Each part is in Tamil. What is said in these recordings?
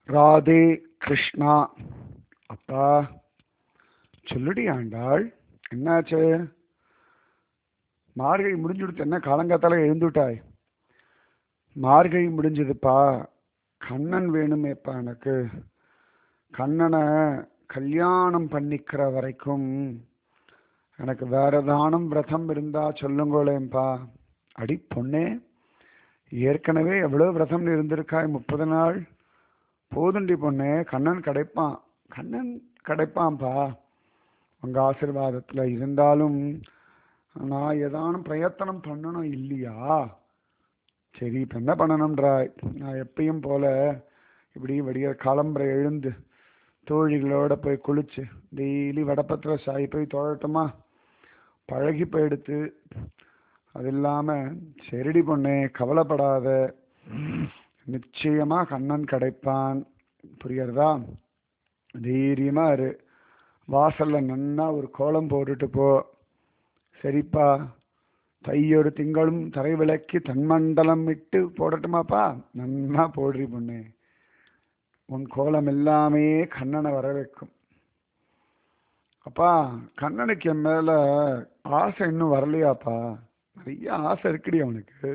ராதே கிருஷ்ணா அப்பா சொல்லுடி ஆண்டாள் என்னாச்சு மார்கழி முடிஞ்சுடுத்து என்ன காலங்காத்தால எழுந்துட்டாய் மார்கழி முடிஞ்சதுப்பா கண்ணன் வேணுமேப்பா எனக்கு கண்ணனை கல்யாணம் பண்ணிக்கிற வரைக்கும் எனக்கு வேற தானம் விரதம் இருந்தா சொல்லுங்களேன்பா அடி பொண்ணே ஏற்கனவே எவ்வளோ விரதம் இருந்திருக்காய் முப்பது நாள் போதுண்டி பொண்ணே கண்ணன் கிடைப்பான் கண்ணன் கிடைப்பான்ப்பா உங்க ஆசிர்வாதத்துல இருந்தாலும் நான் ஏதானும் பிரயத்தனம் பண்ணணும் இல்லையா சரி இப்போ என்ன பண்ணணும்ன்றாய் நான் எப்பயும் போல இப்படி விடிய காலம்பரை எழுந்து தோழிகளோட போய் குளிச்சு டெய்லி வடப்பத்திர சாய் போய் தொழட்டுமா பழகி போயிடுத்து அது இல்லாம சரிடி பொண்ணே கவலைப்படாத நிச்சயமா கண்ணன் கிடைப்பான் புரியுறதா தைரியமா இரு வாசல்ல நன்னா ஒரு கோலம் போட்டுட்டு போ சரிப்பா தையொரு திங்களும் தரை விளக்கி தன்மண்டலம் விட்டு போடட்டுமாப்பா நன்னா போடுறி பொண்ணு உன் கோலம் எல்லாமே கண்ணனை வர வைக்கும் அப்பா கண்ணனுக்கு என் மேல ஆசை இன்னும் வரலையாப்பா நிறைய ஆசை இருக்குடி அவனுக்கு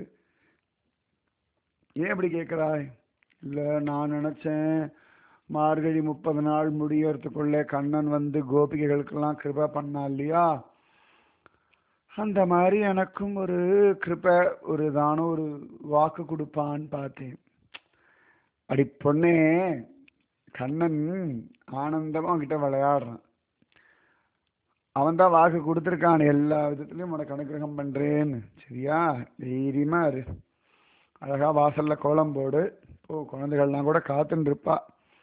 ஏன் இப்படி கேட்குறாய் இல்லை நான் நினச்சேன் மார்கழி முப்பது நாள் முடியறதுக்குள்ளே கண்ணன் வந்து கோபிகைகளுக்கெல்லாம் கிருபை பண்ணா இல்லையா அந்த மாதிரி எனக்கும் ஒரு கிருபை ஒரு தானம் ஒரு வாக்கு கொடுப்பான்னு பார்த்தேன் அடி பொண்ணே கண்ணன் ஆனந்தமா அவன்கிட்ட விளையாடுறான் அவன் தான் வாக்கு கொடுத்துருக்கான் எல்லா விதத்துலையும் உனக்கு அனுகிரகம் பண்றேன்னு சரியா தைரியமா இரு அழகா வாசல்ல கோலம் போடு ஓ குழந்தைகள்லாம் கூட காத்துன்னு இருப்பா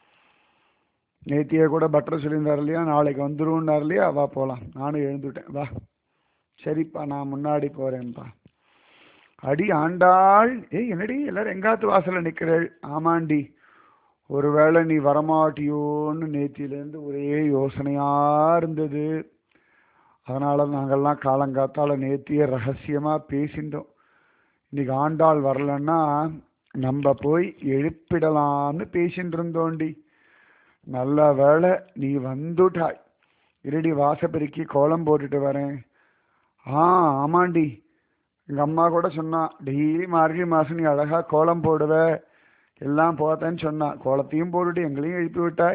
நேத்தியே கூட பட்டர் சொல்லியிருந்தார் இல்லையா நாளைக்கு வந்துருன்னார் இல்லையா வா போகலாம் நானும் எழுந்துட்டேன் வா சரிப்பா நான் முன்னாடி போறேன்ப்பா அடி ஆண்டாள் ஏய் என்னடி எல்லாரும் எங்காத்து வாசல்ல நிக்கிறேள் ஆமாண்டி ஒருவேளை நீ வரமாட்டியோன்னு நேத்தியிலேருந்து ஒரே யோசனையா இருந்தது அதனால நாங்கெல்லாம் காலங்காத்தால நேத்தியே ரகசியமா பேசிட்டோம் இன்னைக்கு ஆண்டாள் வரலன்னா நம்ம போய் எழுப்பிடலாம்னு பேசிட்டு இருந்தோண்டி நல்ல வேளை நீ வந்துட்டாய் இருடி வாசப்பெருக்கி கோலம் போட்டுட்டு வரேன் ஆ ஆமாண்டி எங்கள் அம்மா கூட சொன்னா டெய்லி மார்கழி மாதம் நீ அழகாக கோலம் போடுவ எல்லாம் போத்தேன்னு சொன்னா கோலத்தையும் போட்டுட்டு எங்களையும் எழுப்பி விட்டாய்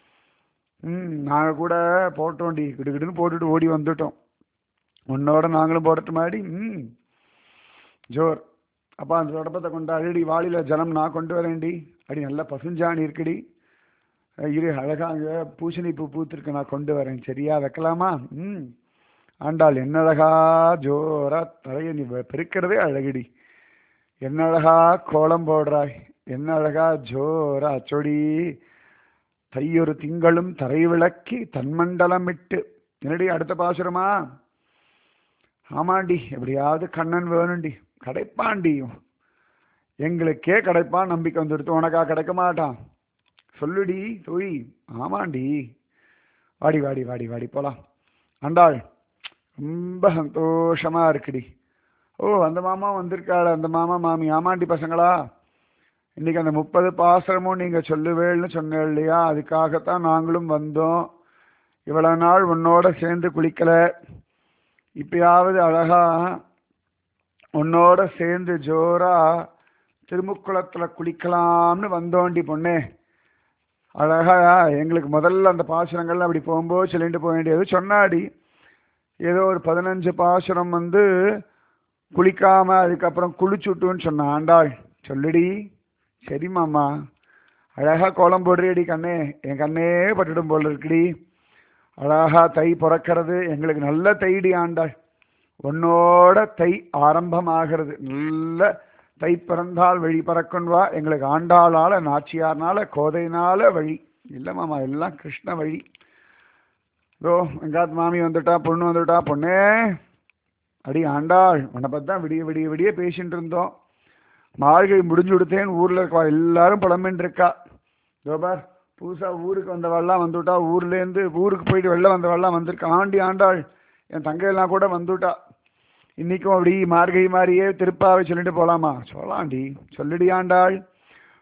ம் நாங்கள் கூட போட்டோம்டி கிடுகிடுன்னு போட்டுட்டு ஓடி வந்துட்டோம் உன்னோட நாங்களும் போடட்டுமாடி ம் ஜோர் அப்பா அந்த தொடப்பத்தை கொண்டு அழடி வாளியில் ஜலம் நான் கொண்டு வரேன்டி அடி நல்லா பசுஞ்சாணி இருக்குடி இரு அழகா அங்கே பூசணி பூ பூத்திருக்கு நான் கொண்டு வரேன் சரியா வைக்கலாமா ம் ஆண்டாள் என்ன அழகா ஜோரா தலைய நீ பெருக்கிறதே அழகுடி என்ன அழகா கோலம் போடுறாய் என்ன அழகா ஜோரா அச்சொடி தையொரு திங்களும் தரை விளக்கி தன்மண்டலமிட்டு என்னடி அடுத்த பாசுரமா ஆமாண்டி எப்படியாவது கண்ணன் வேணுண்டி கிடைப்பாண்டி எங்களுக்கே கிடைப்பான் நம்பிக்கை வந்துடுத்து உனக்கா கிடைக்க மாட்டான் சொல்லுடி தொய் ஆமாண்டி வாடி வாடி வாடி வாடி போலாம் ஆண்டாள் ரொம்ப சந்தோஷமா இருக்குடி ஓ அந்த மாமா வந்திருக்காள் அந்த மாமா மாமி ஆமாண்டி பசங்களா இன்னைக்கு அந்த முப்பது பாசரமும் நீங்க சொல்லுவேள்னு சொன்னேன் இல்லையா அதுக்காகத்தான் நாங்களும் வந்தோம் இவ்வளவு நாள் உன்னோட சேர்ந்து குளிக்கல இப்பயாவது அழகா உன்னோட சேர்ந்து ஜோரா திருமுக்குளத்துல குளிக்கலாம்னு வந்தோண்டி பொண்ணே அழகா எங்களுக்கு முதல்ல அந்த பாசுரங்கள்ல அப்படி போகும்போது சொல்லிட்டு போக வேண்டியது சொன்னாடி ஏதோ ஒரு பதினஞ்சு பாசுரம் வந்து குளிக்காம அதுக்கப்புறம் குளிச்சுட்டுன்னு சொன்ன ஆண்டாள் சொல்லுடி சரி மாமா அழகா கோலம் போடுறியடி கண்ணே என் கண்ணே பட்டுடும் போல இருக்குடி அழகா தை பிறக்கிறது எங்களுக்கு நல்ல தைடி ஆண்டாள் உன்னோட தை ஆரம்பமாகிறது நல்ல தை பிறந்தால் வழி பறக்கும் வா எங்களுக்கு ஆண்டாளால நாச்சியார்னால கோதைனால வழி இல்லை மாமா எல்லாம் கிருஷ்ண வழி இதோ எங்காத் மாமி வந்துட்டா பொண்ணு வந்துட்டா பொண்ணே அடி ஆண்டாள் உன்னை பற்றி தான் விடிய விடிய விடிய பேசிட்டு இருந்தோம் மார்கழி முடிஞ்சு கொடுத்தேன் ஊரில் இருக்கா எல்லாரும் புலம்பின்னு இருக்கா தோபார் புதுசாக ஊருக்கு வந்தவெல்லாம் வந்துவிட்டா ஊர்லேருந்து ஊருக்கு போயிட்டு வெளில வந்தவெல்லாம் வந்திருக்கா ஆண்டி ஆண்டாள் என் தங்கையெல்லாம் கூட வந்துவிட்டா இன்னைக்கும் அப்படி மார்கழி மாதிரியே திருப்பாவை சொல்லிட்டு போகலாமா சொல்லலாண்டி சொல்லுடி ஆண்டாள்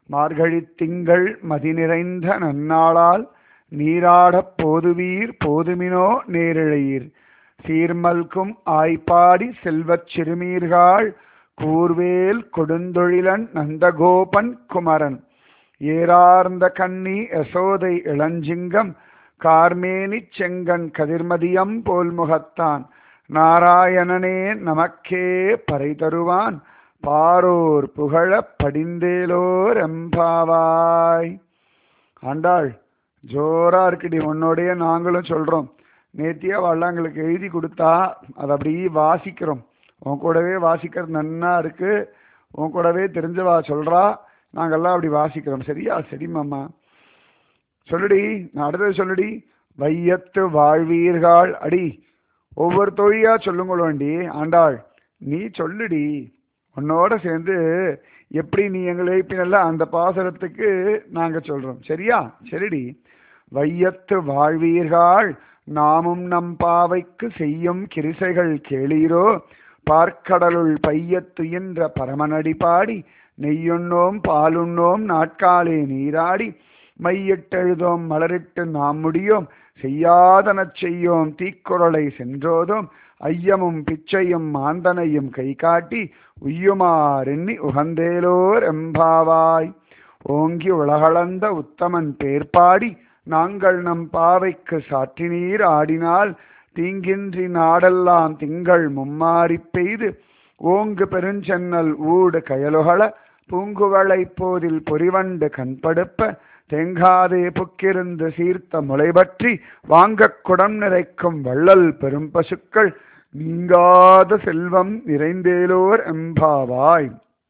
மார்கழித் திங்கள் மதி நிறைந்த நன்னாளால் நீராடப் போதுவீர் போதுமினோ நேரிழையீர் சீர்மல்கும் ஆய்ப்பாடி செல்வச் சிறுமீர்கள் கூர்வேல் கொடுந்தொழிலன் நந்தகோபன் குமரன் ஏறார்ந்த கண்ணி யசோதை இளஞ்சிங்கம் கார்மேனிச் செங்கன் கதிர்மதியம் போல் முகத்தான் நாராயணனே நமக்கே பறை தருவான் பாரோர் புகழப் படிந்தேலோர் எம்பாவாய் ஆண்டாள் ஜோரா இருக்குடி உன்னோடைய நாங்களும் சொல்றோம் நேத்தியா வள்ளங்களுக்கு எழுதி கொடுத்தா அதை அப்படியே வாசிக்கிறோம் உன் கூடவே வாசிக்கிறது நன்னா இருக்கு உன் கூடவே தெரிஞ்சவா சொல்றா நாங்கெல்லாம் அப்படி வாசிக்கிறோம் சரியா சரி மாமா சொல்லுடி நான் அடுத்தது சொல்லுடி வையத்து வாழ்வீர்கள் அடி ஒவ்வொரு தொழியா சொல்லுங்களோண்டி ஆண்டாள் நீ சொல்லுடி உன்னோட சேர்ந்து எப்படி நீ எங்களை எழுப்பினல்ல அந்த பாசனத்துக்கு நாங்க சொல்றோம் சரியா சரிடி வையத்து வாழ்வீர்கள் நாமும் நம் பாவைக்கு செய்யும் கிரிசைகள் கேளீரோ பார்க்கடலுள் பையத்துயின்ற பரமனடி பாடி நெய்யுண்ணோம் பாலுண்ணோம் நாட்காலே நீராடி மையிட்டெழுதோம் மலரிட்டு நாம் முடியோம் செய்யாதனச் செய்யோம் தீக்குறளை சென்றோதோம் ஐயமும் பிச்சையும் மாந்தனையும் கை காட்டி உய்யுமாறெண்ணி உகந்தேலோர் எம்பாவாய் ஓங்கி உலகளந்த உத்தமன் பேர்பாடி நாங்கள் நம் பாவைக்கு சாற்றினீர் ஆடினால் தீங்கின்றி நாடெல்லாம் திங்கள் மும்மாறிப் பெய்து ஓங்கு பெருஞ்சென்னல் ஊடு கயலுகள பூங்குவளை போதில் பொறிவண்டு கண்படுப்ப தேங்காதே புக்கிருந்து சீர்த்த முளைபற்றி வாங்கக் குடம் நிறைக்கும் வள்ளல் பெரும் பசுக்கள் நீங்காத செல்வம் நிறைந்தேலோர் எம்பாவாய்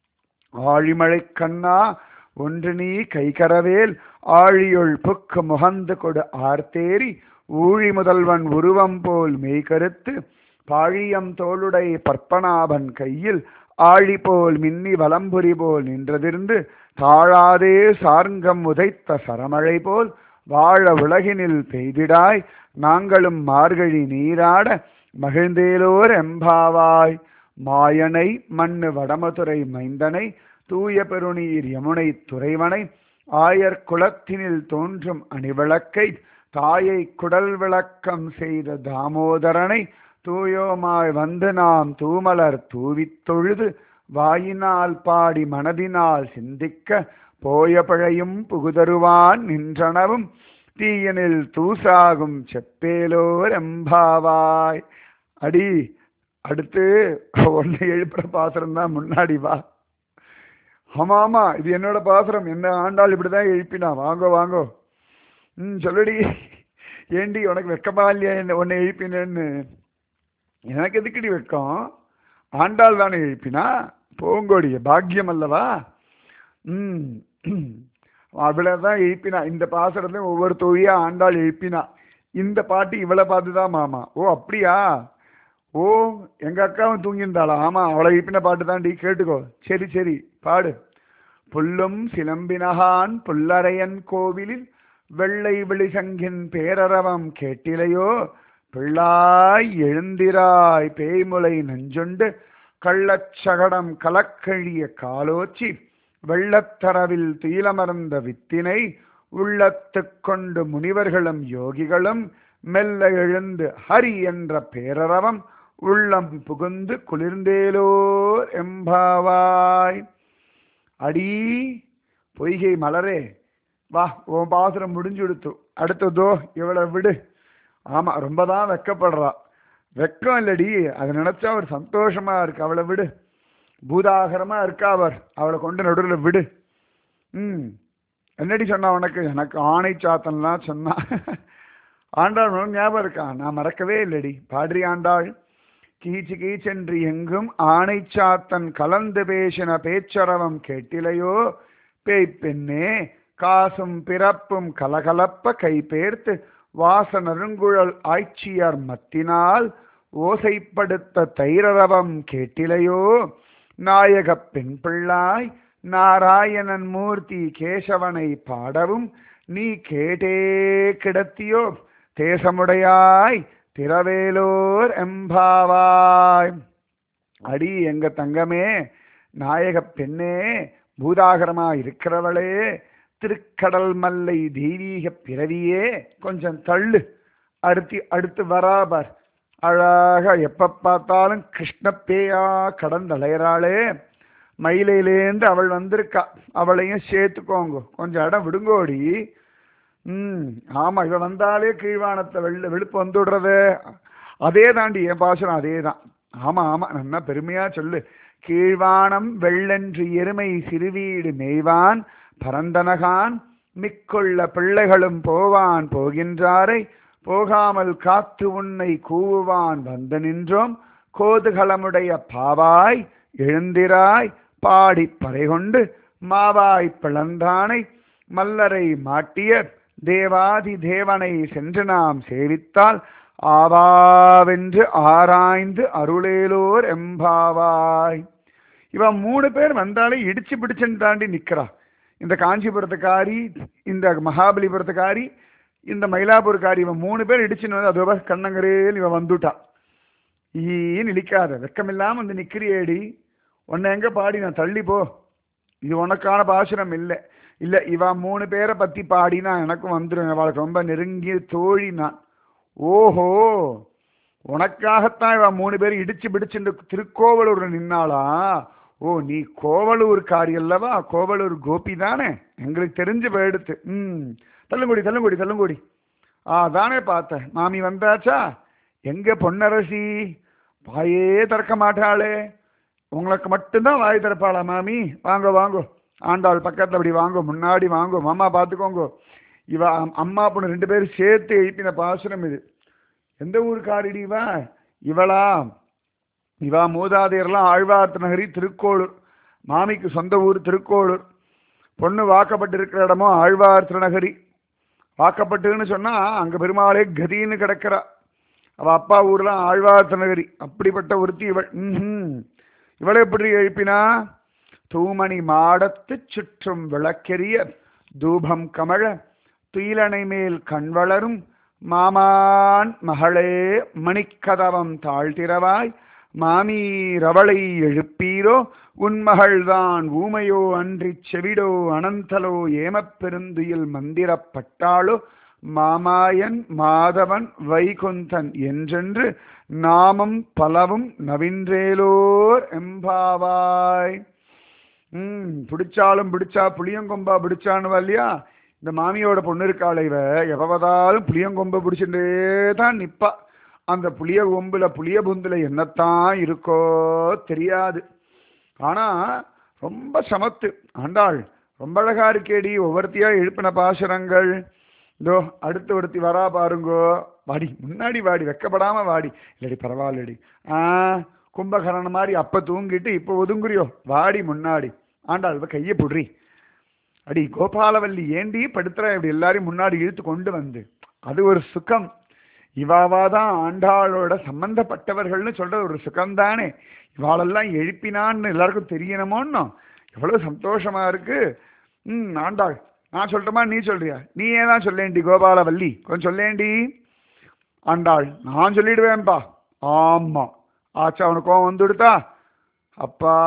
ஆழிமழை கண்ணா ஒன்று நீ கைகரவேல் ஆழியுள் புக்கு முகந்து கொடு ஆர்த்தேரி ஊழி முதல்வன் உருவம் போல் மெய்கருத்து பாழியம் தோளுடை பற்பனாபன் கையில் ஆழி போல் மின்னி வலம்புரி போல் நின்றதிருந்து தாழாதே சார்ங்கம் உதைத்த சரமழை போல் வாழ உலகினில் பெய்திடாய் நாங்களும் மார்கழி நீராட மகிழ்ந்தேலோர் எம்பாவாய் மாயனை மண்ணு வடமதுரை மைந்தனை தூய பெருநீர் யமுனை துறைவனை ஆயர் குலத்தினில் தோன்றும் அணிவிளக்கை தாயை குடல் விளக்கம் செய்த தாமோதரனை தூயோமாய் வந்து நாம் தூமலர் தூவித் தொழுது வாயினால் பாடி மனதினால் சிந்திக்க போய பழையும் புகுதருவான் நின்றனவும் தீயனில் தூசாகும் செப்பேலோர் எம்பாவாய் அடி அடுத்து ஒன்னை எழுப்புற பாசுரம் தான் முன்னாடி வா ஆமா ஆமா இது என்னோட பாசுரம் என்ன ஆண்டாள் இப்படிதான் எழுப்பினா வாங்கோ வாங்கோ ம் சொல்லுடி ஏண்டி உனக்கு வெக்கமா இல்லையா என்ன உன்னை எழுப்பினேன்னு எனக்கு எதுக்குடி வெக்கம் ஆண்டாள் தானே எழுப்பினா போங்கோடி பாக்கியம் அல்லவா ம் அவ்வளவுதான் எழுப்பினா இந்த பாசுரத்தையும் ஒவ்வொரு தொழியா ஆண்டாள் எழுப்பினா இந்த பாட்டு இவளை பார்த்துதான் மாமா ஓ அப்படியா ஓ எங்க அக்காவும் தூங்கியிருந்தாளா ஆமா அவளை எழுப்பின பாட்டு தாண்டி கேட்டுக்கோ சரி சரி பாடு புல்லும் சிலம்பினகான் புல்லரையன் கோவிலில் வெள்ளை வெளிசங்கின் பேரரவம் கேட்டிலையோ பிள்ளாய் எழுந்திராய் பேய்முலை நெஞ்சொண்டு கள்ளச்சகடம் கலக்கழிய காலோச்சி வெள்ளத்தரவில் துயிலமர்ந்த வித்தினை உள்ளத்துக் கொண்டு முனிவர்களும் யோகிகளும் மெல்ல எழுந்து ஹரி என்ற பேரரவம் உள்ளம் புகுந்து குளிர்ந்தேலோர் எம்பாவாய் அடி பொய்கை மலரே வா உன் பாசுரம் முடிஞ்சு கொடுத்து அடுத்ததோ இவளை விடு ஆமா ரொம்ப தான் வெக்கப்படுறா வெக்கம் இல்லடி அதை நினைச்சா அவர் சந்தோஷமா இருக்கு அவளை விடு பூதாகரமா இருக்கா அவர் அவளை கொண்டு நடுவில் விடு ம் என்னடி சொன்னா உனக்கு எனக்கு ஆணை சாத்தன்லாம் சொன்னா ஆண்டாள் உனக்கு ஞாபகம் இருக்கா நான் மறக்கவே இல்லடி பாடுறி ஆண்டாள் கீச்சு கீச்சென்று எங்கும் ஆணை சாத்தன் கலந்து பேசின பேச்சரவம் கேட்டிலையோ பேய் பெண்ணே காசும் பிறப்பும் கலகலப்ப கைபேர்த்து வாச நறுங்குழல் ஆய்ச்சியார் மத்தினால் ஓசைப்படுத்த தைரரவம் கேட்டிலையோ நாயகப் பெண் பிள்ளாய் நாராயணன் மூர்த்தி கேசவனை பாடவும் நீ கேட்டே கிடத்தியோ தேசமுடையாய் திரவேலோர் எம்பாவாய் அடி எங்க தங்கமே நாயக பெண்ணே பூதாகரமா இருக்கிறவளே திருக்கடல் மல்லை தெய்வீக பிறவியே கொஞ்சம் தள்ளு அடுத்து அடுத்து வராபார் அழகா எப்ப பார்த்தாலும் கிருஷ்ண பேயா கடந்தலையறாளே மயிலையிலேந்து அவள் வந்திருக்கா அவளையும் சேர்த்துக்கோங்க கொஞ்சம் இடம் விடுங்கோடி ம் ஆமா இவ வந்தாலே கீழ்வானத்தை வெள்ள வெளுப்பு வந்துடுறது அதே தாண்டி என் பாசனம் அதே தான் ஆமா ஆமா நல்லா பெருமையா சொல்லு கீழ்வானம் வெள்ளன்று எருமை சிறுவீடு மேய்வான் பரந்தனகான் மிக்குள்ள பிள்ளைகளும் போவான் போகின்றாரை போகாமல் காத்து உன்னை கூவுவான் வந்து நின்றோம் கோதுகளமுடைய பாவாய் எழுந்திராய் பாடி பறைகொண்டு மாவாய் பிளந்தானை மல்லரை மாட்டிய தேவாதி தேவனை சென்று நாம் சேவித்தால் ஆவாவென்று ஆராய்ந்து அருளேலோர் எம்பாவாய் இவன் மூணு பேர் வந்தாலே இடிச்சு பிடிச்சுன்னு தாண்டி நிக்கிறா இந்த காஞ்சிபுரத்துக்காரி இந்த மகாபலிபுரத்துக்காரி இந்த மயிலாப்பூர்காரி இவன் மூணு பேர் இடிச்சுன்னு வந்து அதோ கண்ணங்கரேல் இவன் வந்துட்டா ஈன்னு இழிக்காத வெக்கமில்லாம வந்து நிக்கிறியேடி உன்னை எங்க பாடி நான் தள்ளி போ இது உனக்கான பாசுரம் இல்லை இல்ல இவ மூணு பேரை பத்தி பாடினா எனக்கும் வந்துடும் அவளுக்கு ரொம்ப நெருங்கிய தோழி நான் ஓஹோ உனக்காகத்தான் இவ மூணு பேர் இடிச்சு பிடிச்சு திருக்கோவலூர் நின்னாளா ஓ நீ கோவலூர்காரி அல்லவா கோவலூர் கோபி தானே எங்களுக்கு தெரிஞ்சு போயிடுத்து ம் தள்ளுங்குடி தள்ளுங்குடி தள்ளுங்குடி ஆ தானே பார்த்தேன் மாமி வந்தாச்சா எங்க பொன்னரசி வாயே திறக்க மாட்டாளே உங்களுக்கு மட்டும்தான் வாய் திறப்பாளா மாமி வாங்க வாங்கோ ஆண்டாள் பக்கத்தில் அப்படி வாங்கோ முன்னாடி வாங்கோ மாமா பார்த்துக்கோங்க இவ அம்- அம்மா பொண்ணு ரெண்டு பேரும் சேர்த்து எழுப்பின பாசுரம் இது எந்த ஊருக்காரிடி இவ இவளா இவா மூதாதையர்லாம் ஆழ்வார்த்த நகரி திருக்கோளூர் மாமிக்கு சொந்த ஊர் திருக்கோளூர் பொண்ணு வாக்கப்பட்டு இருக்கிற இடமும் ஆழ்வார் திருநகரி வாக்கப்பட்டுன்னு சொன்னா அங்க பெருமாளே கதின்னு கிடக்கிறா அவ அப்பா ஊர்லாம் ஆழ்வார் திருநகரி அப்படிப்பட்ட ஒருத்தி இவள் ம்ஹும். இவளை எப்படி எழுப்பினா தூமணி மாடத்துச் சுற்றும் விளக்கெரிய தூபம் கமழ துயிலணை மேல் கண் வளரும் மாமான் மகளே மணிக்கதவம் தாழ்த்திரவாய் மாமீரவளை எழுப்பீரோ உன்மகள்தான் ஊமையோ அன்றிச் செவிடோ அனந்தலோ ஏமப் பெருந்துயில் மந்திரப்பட்டாளோ மாமாயன் மாதவன் வைகுந்தன் என்றென்று நாமம் பலவும் நவின்றேலோர் எம்பாவாய் ம் பிடிச்சாலும் பிடிச்சா புளியங்கொம்பா பிடிச்சான்னு இல்லையா இந்த மாமியோட பொண்ணு இருக்காள இவ எவதாலும் புளியங்கொம்பை பிடிச்சுட்டே தான் நிப்பா அந்த புளிய கொம்புல புளிய புந்துல என்னத்தான் இருக்கோ தெரியாது ஆனா ரொம்ப சமத்து ஆண்டாள் ரொம்ப அழகா இருக்கேடி ஒவ்வொருத்தியா எழுப்பின பாசுரங்கள் இதோ அடுத்து ஒருத்தி வரா பாருங்கோ வாடி முன்னாடி வாடி வெக்கப்படாம வாடி இல்லடி பரவாயில்லடி ஆ கும்பகரணம் மாதிரி அப்ப தூங்கிட்டு இப்ப ஒதுங்குறியோ வாடி முன்னாடி ஆண்டாள் இவ கையை புடுறி அடி கோபாலவல்லி ஏண்டி படுத்துற இப்படி எல்லாரையும் முன்னாடி இழுத்து கொண்டு வந்து அது ஒரு சுகம் இவாவாதான் ஆண்டாளோட சம்பந்தப்பட்டவர்கள்னு சொல்ற ஒரு சுகம் தானே இவாளெல்லாம் எழுப்பினான்னு எல்லாருக்கும் தெரியணுமோன்னு எவ்வளவு சந்தோஷமா இருக்கு ம் ஆண்டாள் நான் சொல்லட்டுமா நீ சொல்றியா நீ ஏன் தான் சொல்லேண்டி கோபாலவல்லி கொஞ்சம் சொல்லேண்டி ஆண்டாள் நான் சொல்லிடுவேன்பா ஆமா ஆச்சா அவனுக்கு கோவம் வந்துடுதா அப்பா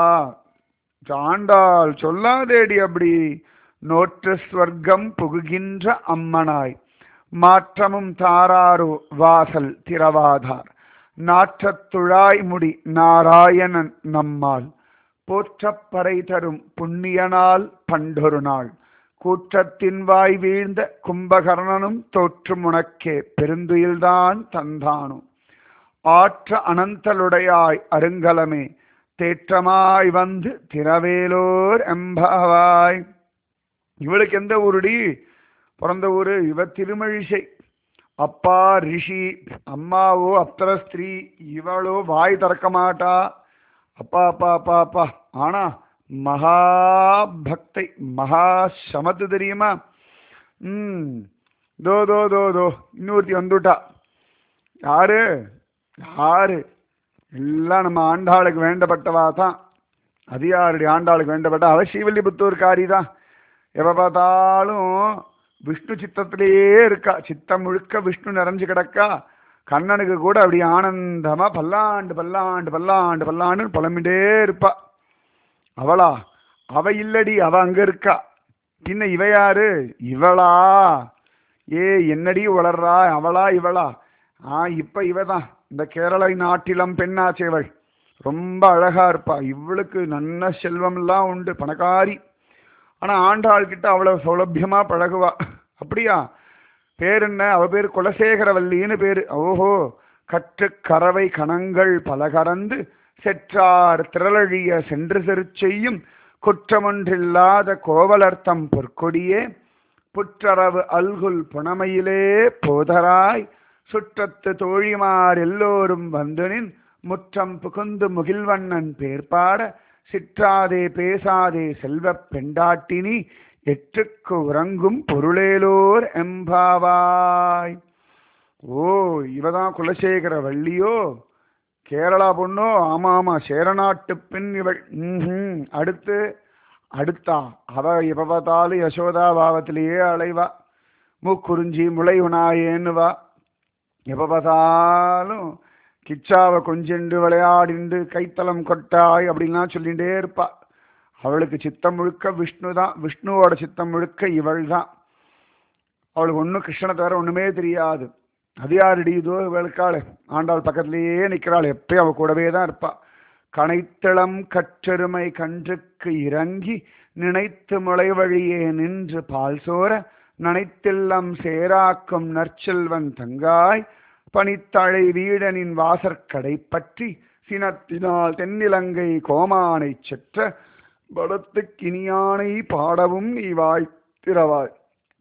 ஆண்டாள் சொல்லாதேடி அப்படி நோற்ற ஸ்வர்க்கம் புகுகின்ற அம்மனாய் மாற்றமும் தாராரோ வாசல் திரவாதார் நாற்றத் துழாய் முடி நாராயணன் நம்மால் போற்றப்பறை தரும் புண்ணியனால் பண்டொரு நாள் கூற்றத்தின் வாய் வீழ்ந்த கும்பகர்ணனும் தோற்றும் உனக்கே பெருந்துயில்தான் தந்தானோ ஆற்ற அனந்தலுடையாய் அருங்கலமே தேற்றமாய் வந்து திரவேலோர் எம்பவாய் இவளுக்கு எந்த ஊருடி பிறந்த ஊரு இவ திருமழிசை அப்பா ரிஷி அம்மாவோ அப்தர ஸ்திரீ இவளோ வாய் திறக்க மாட்டா அப்பா அப்பா அப்பா அப்பா ஆனா மகா பக்தை மகா சமத்து தெரியுமா ம் தோ தோ தோ தோ இன்னொருத்தி வந்துட்டா யாரு யாரு எல்லாம் நம்ம ஆண்டாளுக்கு வேண்டப்பட்டவா தான் அது யாருடைய ஆண்டாளுக்கு வேண்டப்பட்ட அவ ஸ்ரீவில்லிபுத்தூர்காரி தான் எப்போ பார்த்தாலும் விஷ்ணு சித்தத்திலேயே இருக்கா சித்தம் முழுக்க விஷ்ணு நிறைஞ்சு கிடக்கா கண்ணனுக்கு கூட அப்படி ஆனந்தமா பல்லாண்டு பல்லாண்டு பல்லாண்டு பல்லாண்டு புலம்பிட்டே இருப்பா அவளா அவ இல்லடி அவ அங்க இருக்கா பின்ன இவ யாரு இவளா ஏ என்னடி உளர்றா அவளா இவளா ஆ இப்ப இவதான் இந்த கேரளை நாட்டிலம் பெண்ணாச்சேவள் ரொம்ப அழகா இருப்பா இவளுக்கு நல்ல செல்வம்லாம் உண்டு பணக்காரி ஆனா ஆண்டாள் கிட்ட அவ்வளவு சௌலபியமா பழகுவா அப்படியா பேர் என்ன அவ பேர் குலசேகரவல்லின்னு பேரு ஓஹோ கற்று கறவை கணங்கள் பல கறந்து செற்றார் திரளழிய சென்று செரு செய்யும் குற்றமொன்றில்லாத கோவலர்த்தம் பொற்கொடியே புற்றரவு அல்குல் புனமையிலே போதராய் சுற்றத்து தோழிமார் எல்லோரும் வந்துனின் முற்றம் புகுந்து முகில்வண்ணன் பேர்பாட சிற்றாதே பேசாதே செல்வப் பெண்டாட்டினி எற்றுக்கு உறங்கும் பொருளேலோர் எம்பாவாய் ஓ இவதான் குலசேகர வள்ளியோ கேரளா பொண்ணோ ஆமா ஆமா சேரநாட்டு பெண் இவள் ம்ஹும். அடுத்து அடுத்தா அவ எப்ப பார்த்தாலும் யசோதா பாவத்திலேயே அலைவா மூக்குறிஞ்சி முளை உணாயேன்னுவா எப்ப பார்த்தாலும் கிச்சாவை கொஞ்சிண்டு விளையாடிண்டு கைத்தலம் கொட்டாய் அப்படின்லாம் சொல்லிகிட்டே இருப்பா அவளுக்கு சித்தம் முழுக்க விஷ்ணு தான் விஷ்ணுவோட சித்தம் முழுக்க இவள் தான் அவளுக்கு ஒன்றும் கிருஷ்ணனை தவிர ஒன்றுமே தெரியாது அது யாருடி இதோ இவளுக்காள் ஆண்டாள் பக்கத்திலேயே நிற்கிறாள் எப்பயும் அவள் கூடவே தான் இருப்பா கனைத்தளம் கற்றெருமை கன்றுக்கு இறங்கி நினைத்து முளை வழியே நின்று பால் சோர நனைத்தில்லம் சேராக்கும் நற்செல்வன் தங்காய் பனித்தழை வீடனின் வாசற்கடை பற்றி சினத்தினால் தென்னிலங்கை கோமானை செற்ற படத்துக்கினியானை பாடவும் நீ வாய் திறவாய்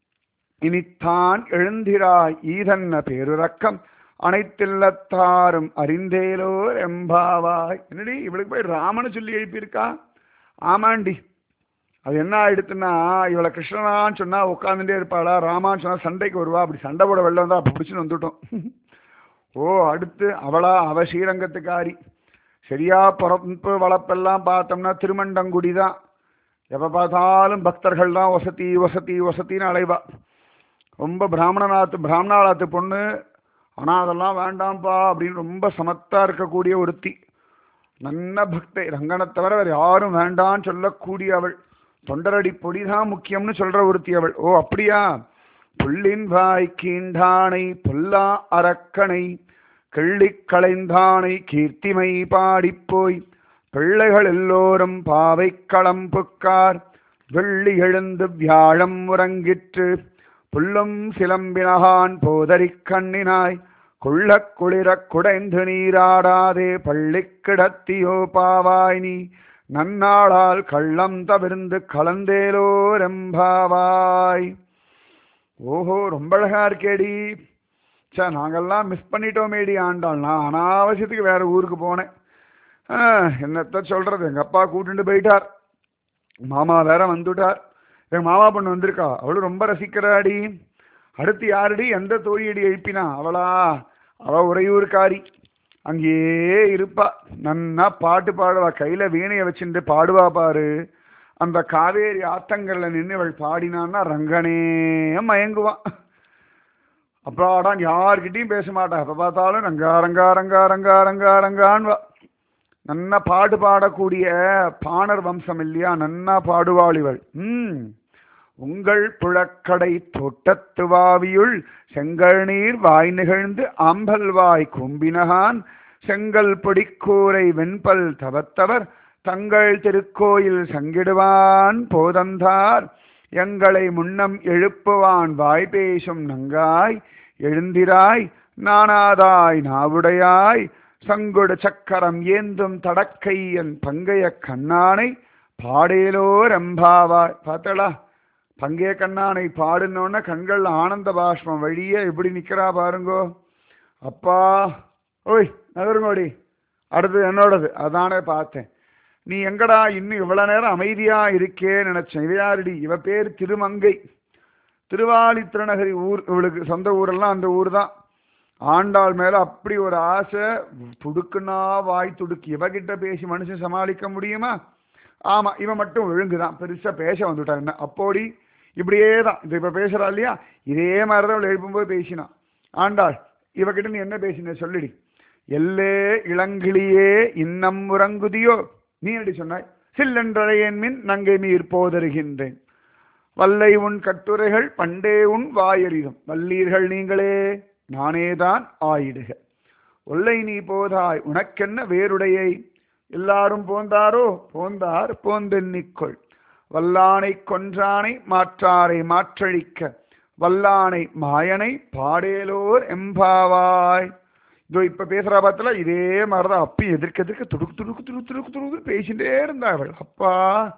இனித்தான் எழுந்திராய் ஈதன்ன பேருறக்கம் அனைத்தில்லத்தாரும் அறிந்தேலோர் எம்பாவாய் என்னடி இவளுக்கு போய் ராமனு சொல்லி எழுப்பியிருக்கா ஆமாண்டி அது என்ன ஆயிடுத்துன்னா இவளை கிருஷ்ணனான்னு சொன்னா உட்காந்துட்டே இருப்பாளா ராமான்னு சொன்னா சண்டைக்கு வருவா அப்படி சண்டை போட வெளில வந்தா அப்ப பிடிச்சுன்னு வந்துட்டோம் ஓ அடுத்து அவளா அவ ஸ்ரீரங்கத்துக்காரி சரியா பிறப்பு வளப்பெல்லாம் பார்த்தோம்னா திருமண்டங்குடி தான் எப்போ பார்த்தாலும் பக்தர்கள் தான் வசதி வசதி வசத்தின்னு அலைவா ரொம்ப பிராமணநாத்து பிராமணாளாத்து பொண்ணு ஆனால் அதெல்லாம் வேண்டாம்ப்பா அப்படின்னு ரொம்ப சமத்தா இருக்கக்கூடிய ஒருத்தி நல்ல பக்தை ரங்கனை தவிர வேறு யாரும் வேண்டான்னு சொல்லக்கூடிய அவள் தொண்டரடி பொடி தான் முக்கியம்னு சொல்ற ஒருத்தி அவள் ஓ அப்படியா புள்ளின் வாய் கீண்டானை பொல்லா அரக்கனை கிள்ளிக் களைந்தானை கீர்த்திமை பாடிப்போய் பிள்ளைகள் எல்லோரும் பாவை களம்புக்கார் வெள்ளி எழுந்து வியாழம் உறங்கிற்று புல்லும் சிலம்பினகான் போதரிக் கண்ணினாய் கொள்ளக் குளிரக் குடைந்து நீராடாதே பள்ளி கிடத்தியோ பாவாய் நீ நன்னாளால் கள்ளம் தவிர்ந்து கலந்தேலோரெம்பாவாய் ஓஹோ ரொம்ப அழகா இருக்கேடி சே நாங்கெல்லாம் மிஸ் பண்ணிட்டோமேடி ஆண்டாள் நான் அனாவசியத்துக்கு வேற ஊருக்கு போனேன் ஆ, என்னத்த சொல்றது எங்க அப்பா கூட்டிட்டு போயிட்டார் மாமா வேற வந்துட்டார் எங்க மாமா பொண்ணு வந்திருக்கா அவளும் ரொம்ப ரசிக்கிறாடி அடுத்து யாருடி எந்த தோழியடி எழுப்பினா அவளா அவ உறையூர்காரி அங்கேயே இருப்பா நன்னா பாட்டு பாடுவா கையில வீணைய வச்சுட்டு பாடுவா பாரு அந்த காவேரி ஆத்தங்கள்ல நின்று இவள் பாடினான்னா ரங்கனே மயங்குவான் அப்பாடான் யார்கிட்டயும் பேச மாட்டா எப்ப பார்த்தாலும் ரங்கா ரங்கா ரங்கா ரங்கா ரங்கா ரங்கான்வா நன்னா பாடு பாடக்கூடிய பாணர் வம்சம் இல்லையா நன்னா பாடுவாள் இவள் ம் உங்கள் புழக்கடை தோட்டத்து வாவியுள் செங்கல் நீர் வாய் நிகழ்ந்து ஆம்பல் வாய் கும்பினகான் செங்கல் பொடிக்கூரை வெண்பல் தவத்தவர் தங்கள் திருக்கோயில் சங்கிடுவான் போதந்தார் எங்களை முன்னம் எழுப்புவான் வாய் பேசும் நங்காய் எழுந்திராய் நானாதாய் நாவுடையாய் சங்குடு சக்கரம் ஏந்தும் தடக்கை என் பங்கைய கண்ணானை பாடேலோ ரம்பாவாய் பார்த்தளா பங்கைய கண்ணானை பாடுனோன்ன கண்கள் ஆனந்த பாஷ்பம் வழிய எப்படி நிக்கிறா பாருங்கோ அப்பா ஓய் நகருங்கோடி அடுத்து என்னோடது அதானே பார்த்தேன் நீ எங்கடா இன்னும் இவ்வளவு நேரம் அமைதியா இருக்கே நினைச்சேன் இவ யாருடி இவ பேர் திருமங்கை திருவாலி திருநகரி ஊர் இவளுக்கு சொந்த ஊரெல்லாம் அந்த ஊர் தான் ஆண்டாள் மேல அப்படி ஒரு ஆசை துடுக்குனா வாய் துடுக்கு இவகிட்ட பேசி மனுஷன் சமாளிக்க முடியுமா ஆமா இவன் மட்டும் ஒழுங்குதான் பெருசா பேச வந்துட்டான் என்ன அப்போடி இப்படியே தான் இது இப்ப பேசுறா இல்லையா இதே மாதிரிதான் அவளை எழுப்பும்போது பேசினான் ஆண்டாள் இவகிட்ட நீ என்ன பேசின சொல்லிடி எல்லே இளங்கிளியே இன்னம் உறங்குதியோ நீ என்னடி சொன்னாய் சில்லென்றழையன் மின் நங்கை மீர் போதருகின்றேன் வல்லை உன் கட்டுரைகள் பண்டே உன் வாயறிதும் வல்லீர்கள் நீங்களே நானேதான் ஆயிடுக ஒல்லை நீ போதாய் உனக்கென்ன வேறுடையை எல்லாரும் போந்தாரோ போந்தார் போந்தென்னிக்கொள் வல்லானை கொன்றானை மாற்றாரை மாற்றழிக்க வல்லானை மாயனை பாடேலோர் எம்பாவாய் இதோ இப்ப பேசுறா பார்த்தல இதே மாதிரிதான் அப்பி எதிர்க்க எதிர்க்க துடுக்கு துடுக்கு துடுக்கு துடுக்கு துடுக்கு பேசிட்டே இருந்தா அவள் அப்பா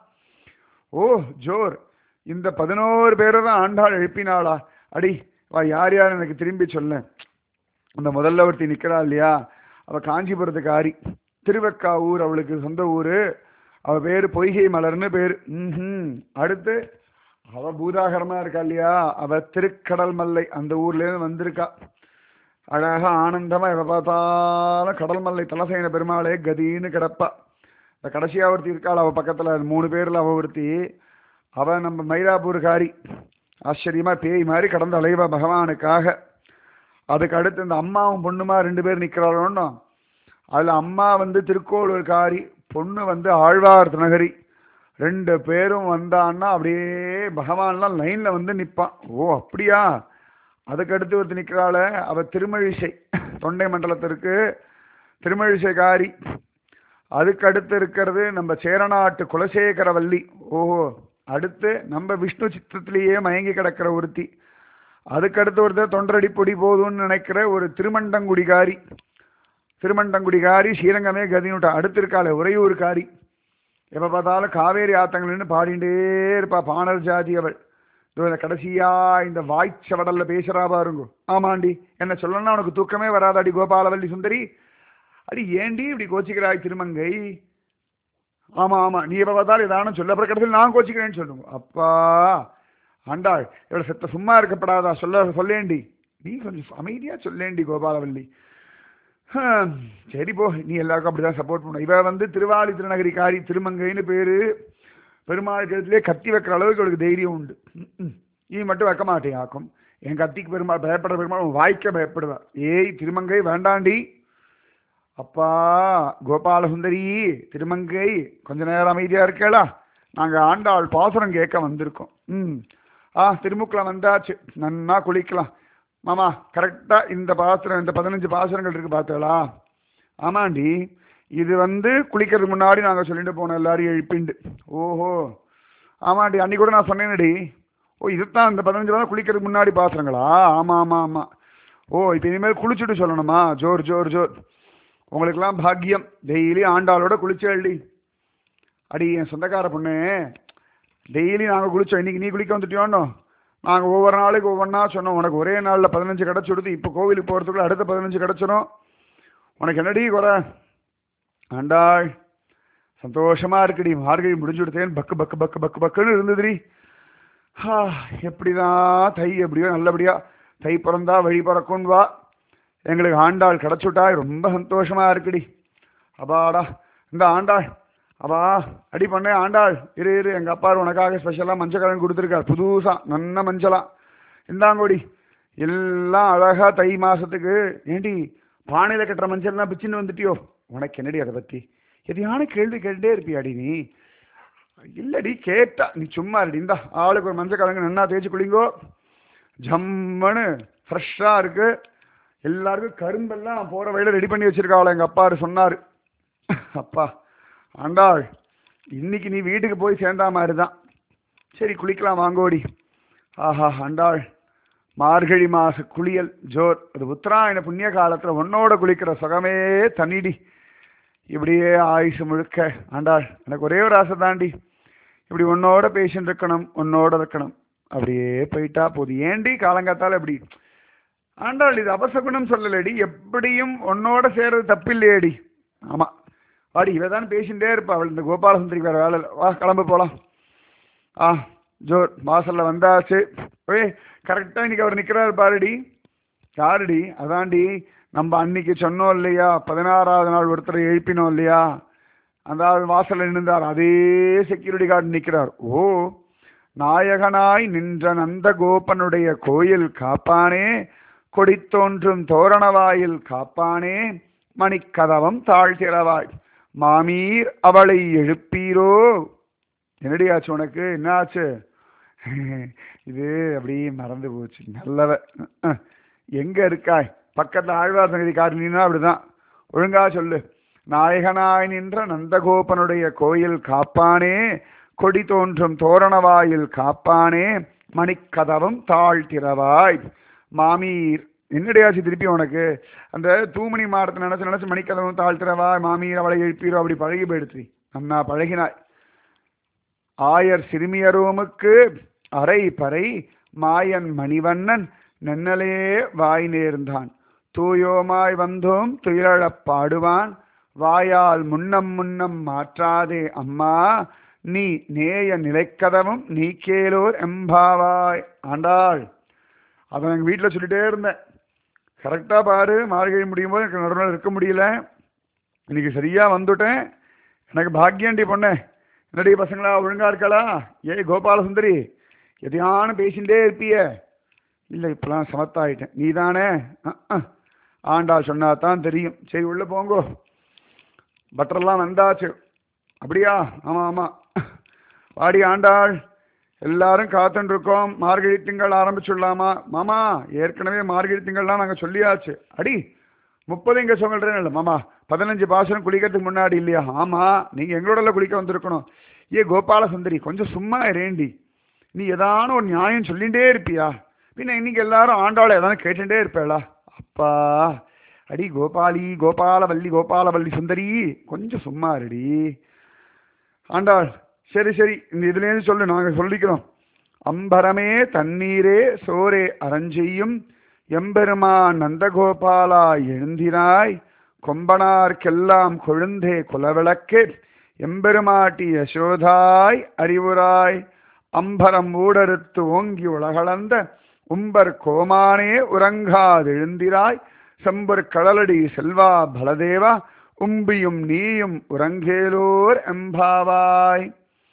ஓ ஜோர் இந்த பதினோரு பேரை தான் ஆண்டாள் எழுப்பினாளா அடி வா யார் யார் எனக்கு திரும்பி சொல்ல அந்த முதல்ல ஒருத்தி நிக்கிறா இல்லையா அவ காஞ்சிபுரத்துக்காரி திருவக்கா ஊர் அவளுக்கு சொந்த ஊரு அவ பேரு பொய்கை மலர்னு பேரு ம்ஹும். அடுத்து அவ பூதாகரமா இருக்கா இல்லையா அவ திருக்கடல் மல்லை அந்த ஊர்ல இருந்து வந்திருக்கா அழகா ஆனந்தமா எப்ப பார்த்தாலும் கடல் மல்லை தலசேன பெருமாளே கதின்னு கிடப்பா இந்த கடைசியா ஒருத்தி இருக்காள் அவ பக்கத்துல மூணு பேர்ல அவ ஒருத்தி அவ நம்ம மயிலாப்பூர்காரி ஆச்சரியமா பேய் மாதிரி கடந்து அலைவா பகவானுக்காக அதுக்கு அடுத்து இந்த அம்மாவும் பொண்ணுமா ரெண்டு பேர் நிக்கிறாளோன்னு அதுல அம்மா வந்து திருக்கோளூர்காரி பொண்ணு வந்து ஆழ்வார் நகரி ரெண்டு பேரும் வந்தான்னா அப்படியே பகவான்லாம் லைன்ல வந்து நிப்பான் ஓ அப்படியா அதுக்கு அடுத்து ஒருத்தர் நிக்கிறாள அவ திருமழிசை தொண்டை மண்டலத்திற்கு திருமழிசைக்காரி அதுக்கு அடுத்து இருக்கிறது நம்ம சேரநாட்டு குலசேகரவல்லி ஓஹோ அடுத்து நம்ம விஷ்ணு சித்தத்திலேயே மயங்கி கிடக்கிற ஒருத்தி அதுக்கடுத்து ஒருத்தர் தொண்டரடி பொடி போதும்னு நினைக்கிற ஒரு திருமண்டங்குடிகாரி திருமண்டங்குடிகாரி ஸ்ரீரங்கமே கதினுட்டா அடுத்து இருக்காளே உறையூர்காரி எப்போ பார்த்தாலும் காவேரி ஆத்தங்கள்னு பாடிண்டே இருப்பா பாணர் ஜாதி அவள் இதோ இந்த கடைசியா இந்த வாய்ச்சவடல்ல பேசுறா பாருங்க ஆமாண்டி என்ன சொல்லணும்னா உனக்கு தூக்கமே வராதாடி கோபாலவல்லி சுந்தரி அடி ஏண்டி இப்படி கோச்சிக்கிறாய் திருமங்கை ஆமா ஆமா நீ எப்ப பார்த்தாலும் ஏதானும் சொல்ல அப்புறம் கடைசியில் நான் கோச்சிக்கிறேன்னு சொல்லுங்க அப்பா ஆண்டாள் இவளை செத்த சும்மா இருக்கப்படாதா சொல்ல சொல்லேண்டி நீ கொஞ்சம் அமைதியா சொல்லேண்டி கோபாலவல்லி ஹம், சரி போ நீ எல்லாருக்கும் அப்படிதான் சப்போர்ட் பண்ண இவ வந்து திருவாளி திருநகரி காரி திருமங்கைன்னு பேரு பெருமாள் கழுத்திலே கத்தி வைக்கிற அளவுக்கு அவளுக்கு தைரியம் உண்டு ம்ம். நீ மட்டும் வைக்க மாட்டேன் ஆக்கும் என் கத்திக்கு பெருமாள் பயப்படுற பெருமாள் உன் வாய்க்க பயப்படுவா ஏய் திருமங்கை வேண்டாண்டி அப்பா கோபாலசுந்தரி திருமங்கை கொஞ்ச நேரம் அமைதியா இருக்கேளா நாங்க ஆண்டாள் பாசுரம் கேட்க வந்திருக்கோம் ம் ஆ திருமுக்கில் வந்தாச்சு நன்னா குளிக்கலாம் மாமா கரெக்டா இந்த பாசுரம் இந்த பதினஞ்சு பாசுரங்கள் இருக்கு பார்த்தீங்களா ஆமாண்டி இது வந்து குளிக்கிறதுக்கு முன்னாடி நாங்க சொல்லிட்டு போனோம் எல்லாரையும் எழுப்பிண்டு ஓஹோ ஆமாண்டி அன்னைக்கு கூட நான் சொன்னேனடி ஓ இதுதான் இந்த பதினஞ்சு தான் குளிக்கிறதுக்கு முன்னாடி பாசுரங்களா ஆமா ஆமா ஆமா ஓ இப்போ இனிமேல் குளிச்சுட்டு சொல்லணுமா ஜோர் ஜோர் ஜோர் உங்களுக்கெல்லாம் பாக்கியம் டெய்லி ஆண்டாளோட குளிச்சேள்டி அடி என் சொந்தக்கார பொண்ணு டெய்லி நாங்கள் குளிச்சோம் இன்னைக்கு நீ குளிக்க வந்துட்டியோன்னோ நாங்கள் ஒவ்வொரு நாளைக்கு ஒவ்வொன்றா சொன்னோம் உனக்கு ஒரே நாளில் பதினஞ்சு கிடச்சி கொடுத்து இப்போ கோவிலுக்கு போகிறதுக்குள்ள அடுத்த பதினஞ்சு கிடச்சிரும் உனக்கு என்னடி குறை ஆண்டாள் சந்தோஷமா இருக்குடி மார்கழி முடிஞ்சு விடுத்தேன் பக்கு பக்கு பக்கு பக்கு பக்குன்னு இருந்ததுடி ஹா எப்படிதான் தை எப்படியோ நல்லபடியா தை பிறந்தா வழி பிறக்கும் வா எங்களுக்கு ஆண்டாள் கிடச்சுட்டா ரொம்ப சந்தோஷமா இருக்குடி அப்பாடா இந்த ஆண்டாள் அப்பா அடி பண்ணே ஆண்டாள் இரு இரு எங்க அப்பா உனக்காக ஸ்பெஷலா மஞ்சள் கலன் கொடுத்துருக்கார் புதுசா நன்ன மஞ்சளா இந்தாங்கோடி எல்லாம் அழகா தை மாசத்துக்கு ஏண்டி பானையில கட்டுற மஞ்சள்லாம் பிச்சுன்னு வந்துட்டியோ உனக்கு என்னடி அதை பத்தி எதையான கேள்வி கேட்டுட்டே இருப்பியாடி நீ இல்லடி கேட்டா நீ சும்மா இருடி இந்தா ஆளுக்கு ஒரு மஞ்சள் கலங்க நன்னா தேய்ச்சி குளிங்கோ ஜம்முன்னு ஃப்ரெஷ்ஷாக இருக்கு எல்லாருக்கும் கரும்பெல்லாம் நான் போகிற வழியில் ரெடி பண்ணி வச்சிருக்காள் எங்கள் அப்பா சொன்னார் அப்பா ஆண்டாள் இன்னைக்கு நீ வீட்டுக்கு போய் சேர்ந்தா மாதிரி தான் சரி குளிக்கலாம் வாங்கோடி ஆஹா ஆண்டாள் மார்கழி மாச குளியல் ஜோர் அது உத்தராயண புண்ணிய காலத்தில் உன்னோட குளிக்கிற சுகமே தனிடி இப்படியே ஆயுசு முழுக்க ஆண்டாள் எனக்கு ஒரே ஒரு ஆசை தாண்டி இப்படி உன்னோட பேஷண்ட் இருக்கணும் உன்னோட இருக்கணும் அப்படியே போயிட்டா போதும் ஏண்டி காலங்காத்தால இப்படி ஆண்டாள் இது அபசகுணம் சொல்லலடி எப்படியும் உன்னோட சேர்றது தப்பில்லையேடி ஆமா வாடி இவ தான் பேசிட்டே இருப்பா அவள் இந்த கோபாலசுந்தரி வேற வேலை இல்லை. வா கிளம்பு போலாம் ஆ ஜோர் வாசல்ல வந்தாச்சு ஓய் கரெக்டா இன்னைக்கு அவர் நிக்கிறாரு பாருடி யாருடி அதான்டி நம்ம அன்னைக்கு சொன்னோம் இல்லையா பதினாறாவது நாள் ஒருத்தரை எழுப்பினோம் இல்லையா அந்த ஆள் வாசல்ல நின்றார் அதே செக்யூரிட்டி கார்டு நிக்கிறார் ஓ நாயகனாய் நின்ற நந்த கோபனுடைய கோயில் காப்பானே கொடித்தோன்றும் தோரணவாயில் காப்பானே மணிக்கதவம் தாழ்த்திறவாய் மாமீர் அவளை எழுப்பீரோ என்னடி ஆச்சு உனக்கு என்ன ஆச்சு இது அப்படியே மறந்து போச்சு நல்லவ அஹ். எங்க இருக்காய் பக்கத்துல ஆழ்வார் சங்கதி காட்டினீங்கன்னா அப்படிதான் ஒழுங்கா சொல்லு நாயகனாய் நின்ற நந்தகோபனுடைய கோயில் காப்பானே கொடி தோன்றும் தோரணவாயில் காப்பானே மணிக்கதவும் தாழ்த்திரவாய் மாமீர் என்னடையாச்சு திருப்பி உனக்கு அந்த தூமணி மாடத்தை நினைச்சு நினைச்சு மணிக்கதவும் தாழ்த்திரவாய் மாமீர் அவளை எழுப்பீரோ அப்படி பழகி போயிடுச்சு நன்னா பழகினாய் ஆயர் சிறுமியரோமுக்கு அரை பறை மாயன் மணிவண்ணன் நென்னலே வாய் நேர்ந்தான் தூயோமாய் வந்தோம் துயிலழப் பாடுவான் வாயால் முன்னம் முன்னம் மாற்றாதே அம்மா நீ நேய நிலைக்கதவும் நீ கேளோர் எம்பாவாய் ஆண்டாள் அதை எங்கள் வீட்டில் சொல்லிட்டே இருந்தேன் கரெக்டாக பாரு மார்கழி முடியும் போது எனக்கு நடுவில் இருக்க முடியல இன்னைக்கு சரியாக வந்துட்டேன் எனக்கு பாக்கியண்டி பொண்ணே என்னடி பசங்களா ஒழுங்கா இருக்காளா ஏய் கோபால சுந்தரி எதையானு பேசிகிட்டே இருப்பிய இல்லை இப்பெல்லாம் சமத்தாயிட்டேன் நீ தானே ஆண்டாள் சொன்னா தான் தெரியும் சரி உள்ள போங்கோ பட்டரெல்லாம் வந்தாச்சு அப்படியா ஆமாம் ஆமாம் வாடி ஆண்டாள் எல்லாரும் காத்துட்டு இருக்கோம் மார்கழி திங்கள் ஆரம்பிச்சுடலாமா மாமா ஏற்கனவே மார்கழி திங்கள்லாம் நாங்கள் சொல்லியாச்சு அடி முப்பது இங்கே சொல்கிறேன் இல்லை மாமா பதினஞ்சு பாசனம் குளிக்கிறதுக்கு முன்னாடி இல்லையா ஆமாம் நீங்கள் எங்களோட குளிக்க வந்திருக்கணும் ஏ கோபால சுந்தரி கொஞ்சம் சும்மா இரேண்டி நீ ஏதான ஒரு நியாயம் சொல்லிகிட்டே இருப்பியா பின்ன இன்னைக்கு எல்லாரும் ஆண்டாளை ஏதானு கேட்டுட்டே இருப்பேளா அப்பா அடி கோபாலி கோபாலவல்லி கோபாலவல்லி சுந்தரி கொஞ்சம் சும்மா இருடி ஆண்டாள் சரி சரி இந்த இதுலேருந்து சொல்லு நாங்கள் சொல்லிக்கிறோம் அம்பரமே தண்ணீரே சோரே அரஞ்செய்யும் எம்பெருமான் நந்தகோபாலா எழுந்தினாய் கொம்பனார்க்கெல்லாம் கொழுந்தே குலவிளக்கு எம்பெருமாட்டி யசோதாய் அறிவுராய் அம்பரம் ஊடறுத்து ஓங்கி உலகளந்த உம்பர் கோமானே உறங்காதெழுந்திராய் செம்பர் கடலடி செல்வா பலதேவா உம்பியும் நீயும் உறங்கேலோர் எம்பாவாய்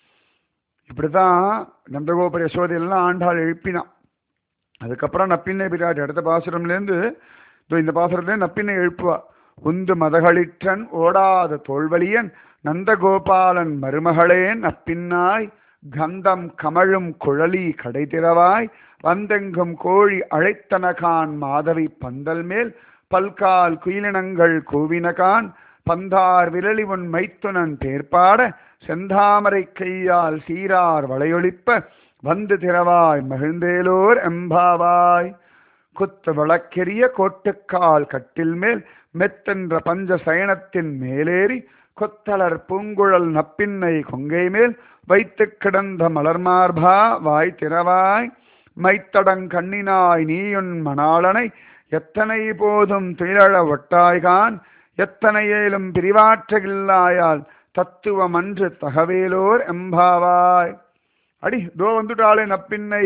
இப்படிதான் நந்தகோபுர யசோதையெல்லாம் ஆண்டாள் எழுப்பினான் அதுக்கப்புறம் நப்பின்னை பிராட்டி அடுத்த பாசுரம்லேருந்து இதோ இந்த பாசுரத்துலேருந்து நப்பின்னை எழுப்புவா உந்து மதகளிற்றன் ஓடாத தோல்வலியன் நந்தகோபாலன் மருமகளேன் நப்பின்னாய் கந்தம் கமழும் குழலி கடை திறவாய் வந்தெங்கும் கோழி அழைத்தனகான் மாதவி பந்தல் மேல் பல்கால் குயிலினங்கள் கூவினகான் பந்தார் விரலி உன் மைத்துனன் பேர்பாட செந்தாமரை கையால் சீரார் வளையொலிப்ப வந்து திறவாய் மகிழ்ந்தேலோர் எம்பாவாய் குத்து விளக்கெரிய கோட்டுக்கால் கட்டில் மேல் மெத்தென்ற பஞ்ச சயனத்தின் மேலேறி கொத்தலர் பூங்குழல் நப்பின்னை கொங்கை மேல் வைத்து கிடந்த மலர்மார்பா வாய் திறவாய் மைத்தடங் கண்ணினாய் நீயுன் மணாளனை எத்தனை போதும் துயிலழ ஒட்டாய்கான் எத்தனையேலும் பிரிவாற்றகில்லாயால் தத்துவமன்று தகவேலோர் எம்பாவாய் அடி தோ வந்துட்டாளே நப்பின்னை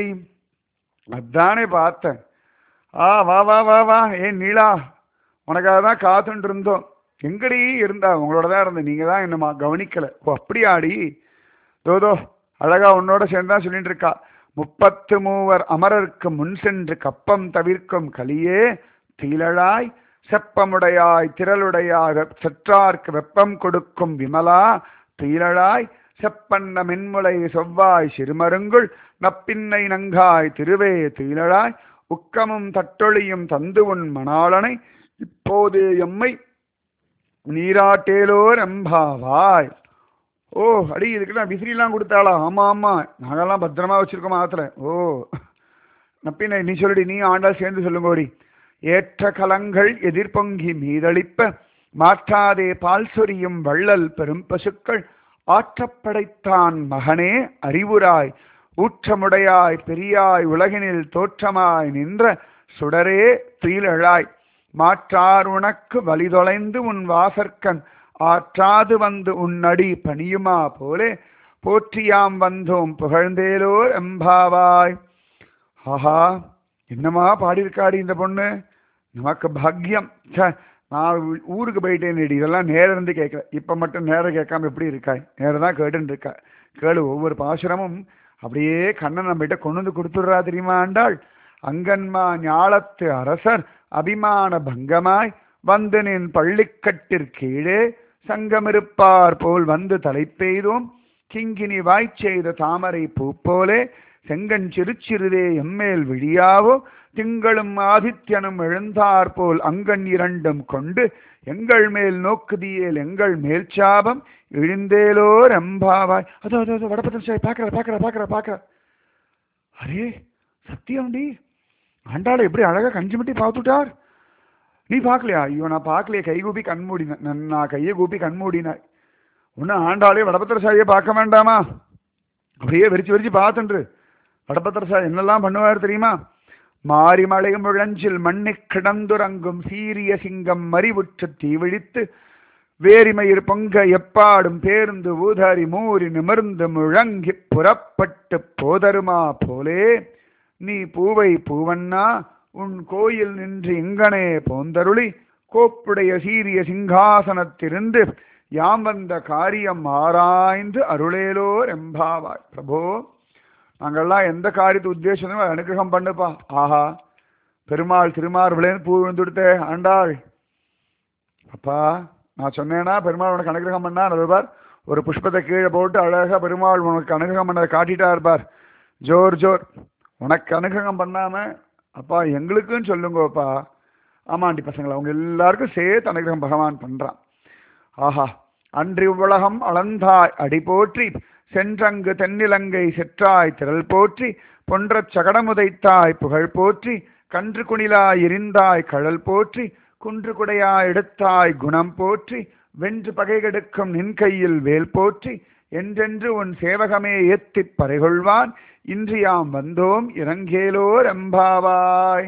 அதானே பார்த்தேன் ஆ வா வா வா வா ஏ நீலா உனக்காக தான் காத்துட்டு இருந்தோம் எங்கடி இருந்தா உங்களோட தான் இருந்தேன் நீங்கள் தான் என்னமா கவனிக்கலை ஓ அப்படியாடி தோதோ அழகா உன்னோட சேர்ந்து தான் சொல்லிட்டு இருக்கா முப்பத்து மூவர் அமரருக்கு முன் சென்று கப்பம் தவிர்க்கும் கலியே தீலழாய் செப்பமுடையாய் திரளுடையாய் வெப்- செற்றார்க்கு வெப்பம் கொடுக்கும் விமலா தீலழாய் செப்பண்ண மென்முளை செவ்வாய் சிறுமருங்குள் நப்பின்னை நங்காய் திருவே தீலழாய் உக்கமும் தட்டொழியும் தந்து உன் மணாளனை இப்போது எம்மை நீராட்டேலோர் எம்பாவாய் ஓ அடி இதுக்கு நான் விசிறிலாம் கொடுத்தாளா ஆமா ஆமா நாங்கெல்லாம் பத்திரமா வச்சிருக்கோம் ஆத்துல ஓ நப்பினை நீ சொல்லுடி நீ ஆண்டாள் சேர்ந்து சொல்லுங்கோடி ஏற்ற கலங்கள் எதிர்பொங்கி மீதளிப்ப மாற்றாதே பால் சொரியும் வள்ளல் பெரும் பசுக்கள் ஆற்றப்படைத்தான் மகனே அறிவுராய் ஊற்றமுடையாய் பெரியாய் உலகினில் தோற்றமாய் நின்ற சுடரே துயிலழாய் மாற்றார் உனக்கு வழிதொலைந்து உன் வாசற்கண் ஆற்றாது வந்து உன்னடி பணியுமா போலே போற்றியாம் வந்தோம் புகழ்ந்தேலோர் எம்பாவாய் ஆஹா என்னமா பாடியிருக்காடி இந்த பொண்ணு நமக்கு பாக்கியம் ச்சே நான் ஊ- ஊருக்கு போயிட்டேன் இதெல்லாம் நேரம் இருந்து கேட்கல இப்போ மட்டும் நேரம் கேட்காம எப்படி இருக்காய் நேரம் தான் கேட்டுன்னு இருக்கா கேளு ஒவ்வொரு பாசுரமும் அப்படியே கண்ணன் நம்மகிட்ட கொண்டு வந்து கொடுத்துடுறா தெரியுமா ஆண்டாள் அங்கன்மா ஞாலத்து அரசர் அபிமான பங்கமாய் வந்து நின் பள்ளிக்கட்டிற் கீழே சங்கமிருப்பார் போல் வந்து தலை பெய்தோம் கிங்கினி வாய்ச்செய்த தாமரை பூ போலே செங்கன் சிறுச்சிறுதே எம்மேல் விழியாவோ திங்களும் ஆதித்யனும் எழுந்தார் போல் அங்கன் இரண்டும் கொண்டு எங்கள் மேல் நோக்குதியேல் எங்கள் மேல் சாபம் இழிந்தேலோ ரெம்பாவாய் அதோ அதோ அதோ வடபத்திரம் சாய் பார்க்கற பார்க்கற பார்க்கற பார்க்கற அரே சத்தியம்டி ஆண்டாளை எப்படி அழகா கஞ்சி மட்டி பார்த்துட்டார் நீ பார்க்கலையா ஐயோ நான் பார்க்கலையே கை கூப்பி கண் மூடினேன் நான் கையை கூப்பி கண் மூடினேன் ஒன்னும் ஆண்டாளே வடபத்திர சாயை பார்க்க வேண்டாமா அப்படியே வெறிச்சு வெறிச்சு பார்த்துன்று வடபத்திர சாய் என்னெல்லாம் பண்ணுவார் தெரியுமா மாரிமலை முழஞ்சில் மண்ணி கிடந்துறங்கும் சீரிய சிங்கம் மறிவுற்று தீவிழித்து வேரிமயிர் பொங்க எப்பாடும் பேருந்து ஊதாரி மூறி நிமிர்ந்து முழங்கி புறப்பட்டு போதருமா போலே நீ பூவை பூவண்ணா உன் கோயில் நின்று இங்கனே போந்தருளி கோப்புடைய சீரிய சிங்காசனத்திருந்து யாம் வந்த காரியம் ஆராய்ந்து அருளேலோர் எம்பாவாய் பிரபோ நாங்கள்லாம் எந்த காரியத்தை உத்தேசம் அனுகிரகம் பண்ணுப்பா ஆஹா பெருமாள் திருமார்பிளேன்னு பூ விழுந்துடுத்தே ஆண்டாள் அப்பா நான் சொன்னேன்னா பெருமாள் உனக்கு அனுகிரகம் பண்ணா அது பார் ஒரு புஷ்பத்தை கீழே போட்டு அழகா பெருமாள் உனக்கு அனுகிரகம் பண்ணதை காட்டிட்டா இருப்பார் ஜோர் ஜோர் உனக்கு அனுகிரகம் பண்ணாம அப்பா எங்களுக்குன்னு சொல்லுங்கப்பா ஆமாண்டி பசங்களா அவங்க எல்லாருக்கும் சேர்த்து அனுகிரகம் பகவான் பண்றான் ஆஹா அன்றி உலகம் அளந்தாய் அடி போற்றி சென்றங்கு தென்னிலங்கை செற்றாய் திரள் போற்றி பொன்றச் சகடமுதைத்தாய் புகழ் போற்றி கன்று குணிலாய் எரிந்தாய் கழல் போற்றி குன்று குடையாய் எடுத்தாய் குணம் போற்றி வென்று பகைகெடுக்கும் நின் கையில் வேல் போற்றி என்றென்று உன் சேவகமே ஏத்திப் பறைகொள்வான் இன்று யாம் வந்தோம் இறங்கேலோர் எம்பாவாய்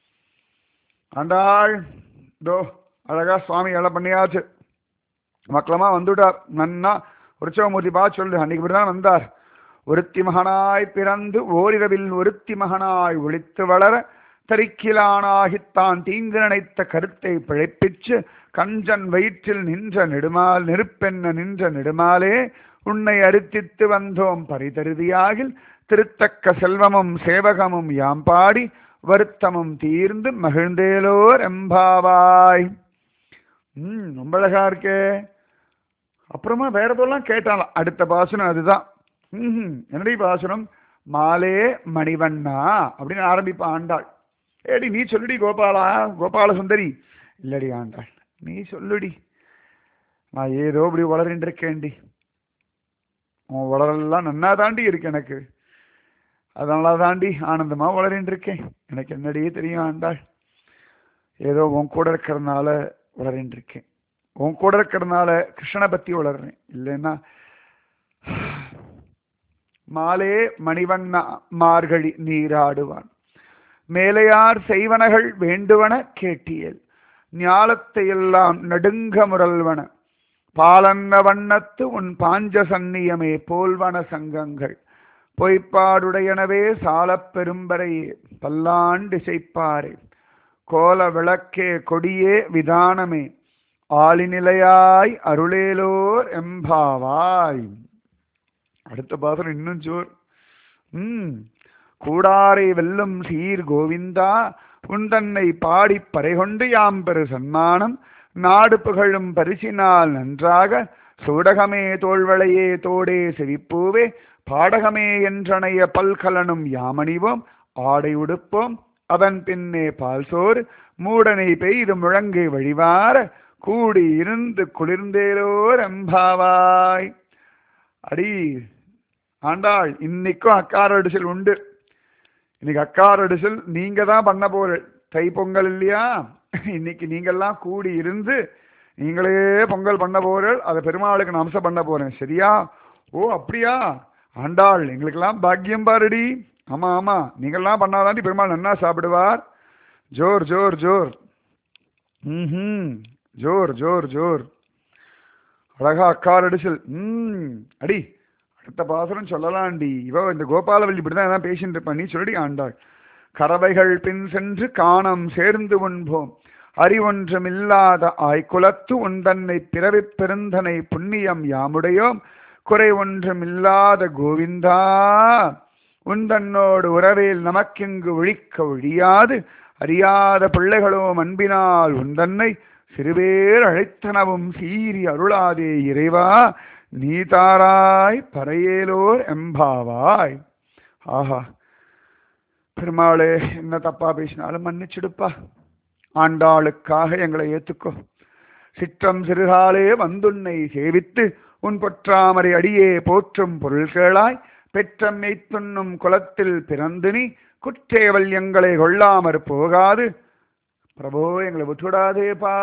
ஆண்டாள் தோ அழகா சுவாமி எழ பண்ணியாச்சு மக்களமா வந்துட்டார் நன்னா உற்சவமூர்த்தி பா சொல்லு அன்னைக்கு இப்படிதான் வந்தார் ஒருத்தி மகனாய் பிறந்து ஓரிரவில் ஒருத்தி மகனாய் ஒளித்து வளர தரிக்கிலானாகித்தான் தீங்கு நினைத்த கருத்தை பிழைப்பிச்சு கஞ்சன் வயிற்றில் நின்ற நெடுமால் நெருப்பென்ன நின்ற நெடுமாலே உன்னை அறுத்தித்து வந்தோம் பரிதருதியாகில் திருத்தக்க செல்வமும் சேவகமும் யாம் பாடி வருத்தமும் தீர்ந்து மகிழ்ந்தேலோர் எம்பாவாய் ம் ரொம்ப அழகா இருக்கே அப்புறமா வேற எதெல்லாம் கேட்டாலாம் அடுத்த பாசனம் அதுதான் ம் என்னடி பாசனம் மாலே மணிவண்ணா அப்படின்னு ஆரம்பிப்பா ஆண்டாள் ஏடி நீ சொல்லுடி கோபாலா கோபால சுந்தரி இல்லடி ஆண்டாள் நீ சொல்லுடி நான் ஏதோ இப்படி வளரின்னு இருக்கேன்டி உன் வளரெல்லாம் நன்னா தாண்டி இருக்கு எனக்கு அதனால தாண்டி ஆனந்தமா வளரின்னு இருக்கேன் எனக்கு என்னடியே தெரியும் ஆண்டாள் ஏதோ உன் கூட இருக்கிறதுனால வளரின்னு இருக்கேன் உன் கூட இருக்கிறதுனால கிருஷ்ணனை பத்தி வளர்றேன் இல்லைன்னா மாலே மணிவண்ணா மார்கழி நீராடுவான் மேலையார் செய்வனகள் வேண்டுவன கேட்டியல் ஞாலத்தை எல்லாம் நடுங்க முரல்வன பாலன்ன வண்ணத்து உன் பாஞ்ச சந்நியமே போல்வன சங்கங்கள் பொய்ப்பாடுடையனவே சாலப் பெரும்பரையே பல்லாண்டிசைப்பாரே கோல விளக்கே கொடியே விதானமே ஆளிநிலையாய் அருளேலோர் எம்பாவாய் அடுத்த பாசனம் இன்னும் ஜோர் ம் கூடாரை வெல்லும் சீர் கோவிந்தா உன் தன்னை பாடி பறைகொண்டு யாம் பெரு சன்மானம் நாடு புகழும் பரிசினால் நன்றாக சூடகமே தோள்வளையே தோடே செவிப்பூவே பாடகமே என்றனைய பல்கலனும் யாமணிவோம் ஆடை உடுப்போம் அதன் பின்னே பால் சோறு மூடனை பெய்து முழங்கை வழிவார கூடி இருந்து குளிர்ந்தேரோர் எம்பாவாய் அடி ஆண்டாள் இன்னைக்கும் அக்கார அடிசல் உண்டு இன்னைக்கு அக்கார அடிசல் நீங்க தான் பண்ண போற தை பொங்கல் இல்லையா இன்னைக்கு நீங்கெல்லாம் கூடி இருந்து நீங்களே பொங்கல் பண்ண போறீர்கள் அதை பெருமாளுக்கு நான் அம்சம் பண்ண போறேன் சரியா ஓ அப்படியா ஆண்டாள் எங்களுக்கெல்லாம் பாக்கியம் பாருடி ஆமா ஆமா நீங்கெல்லாம் பண்ணாதாண்டி பெருமாள் நன்னா சாப்பிடுவார் ஜோர் ஜோர் ஜோர் ம் ஜோர் ஜோர் ஜோர் அழகா அக்கார் அடிசல் ம் அடி அடுத்த பாசனம் சொல்லலாம்டி இவ இந்த கோபாலவல்லி இப்படிதான் எதாவது பேசிட்டு இருப்பா நீ சொல்லடி ஆண்டாள் கறவைகள் பின் சென்று காணம் சேர்ந்து உண்போம் அறிவொன்றுமில்லாத ஆய்குலத்து உந்தன்னை பிறவிப் பெருந்தனை புண்ணியம் யாமுடையோம் குறை ஒன்றுமில்லாத கோவிந்தா உந்தன்னோடு உறவேல் நமக்கிங்கு ஒழிக்க ஒழியாது அறியாத பிள்ளைகளோ அன்பினால் உந்தன்னை சிறுபேர் அழைத்தனவும் சீறி அருளாதே இறைவா நீ தாராய் பறையேலோர் எம்பாவாய் ஆஹா பெருமாளே என்ன தப்பா பேசினாலும் மன்னிச்சிடுப்பா ஆண்டாளுக்காக எங்களை ஏத்துக்கோ சிற்றம் சிறுகாலே வந்துன்னை சேவித்து உன் பொற்றாமரை அடியே போற்றும் பொருள்களாய் பெற்றம் மெய்த்துண்ணும் குலத்தில் பிறந்து நீ குற்றேவல் எங்களை கொள்ளாமற் போகாது பிரபோ எங்களை விட்டுவிடாதேப்பா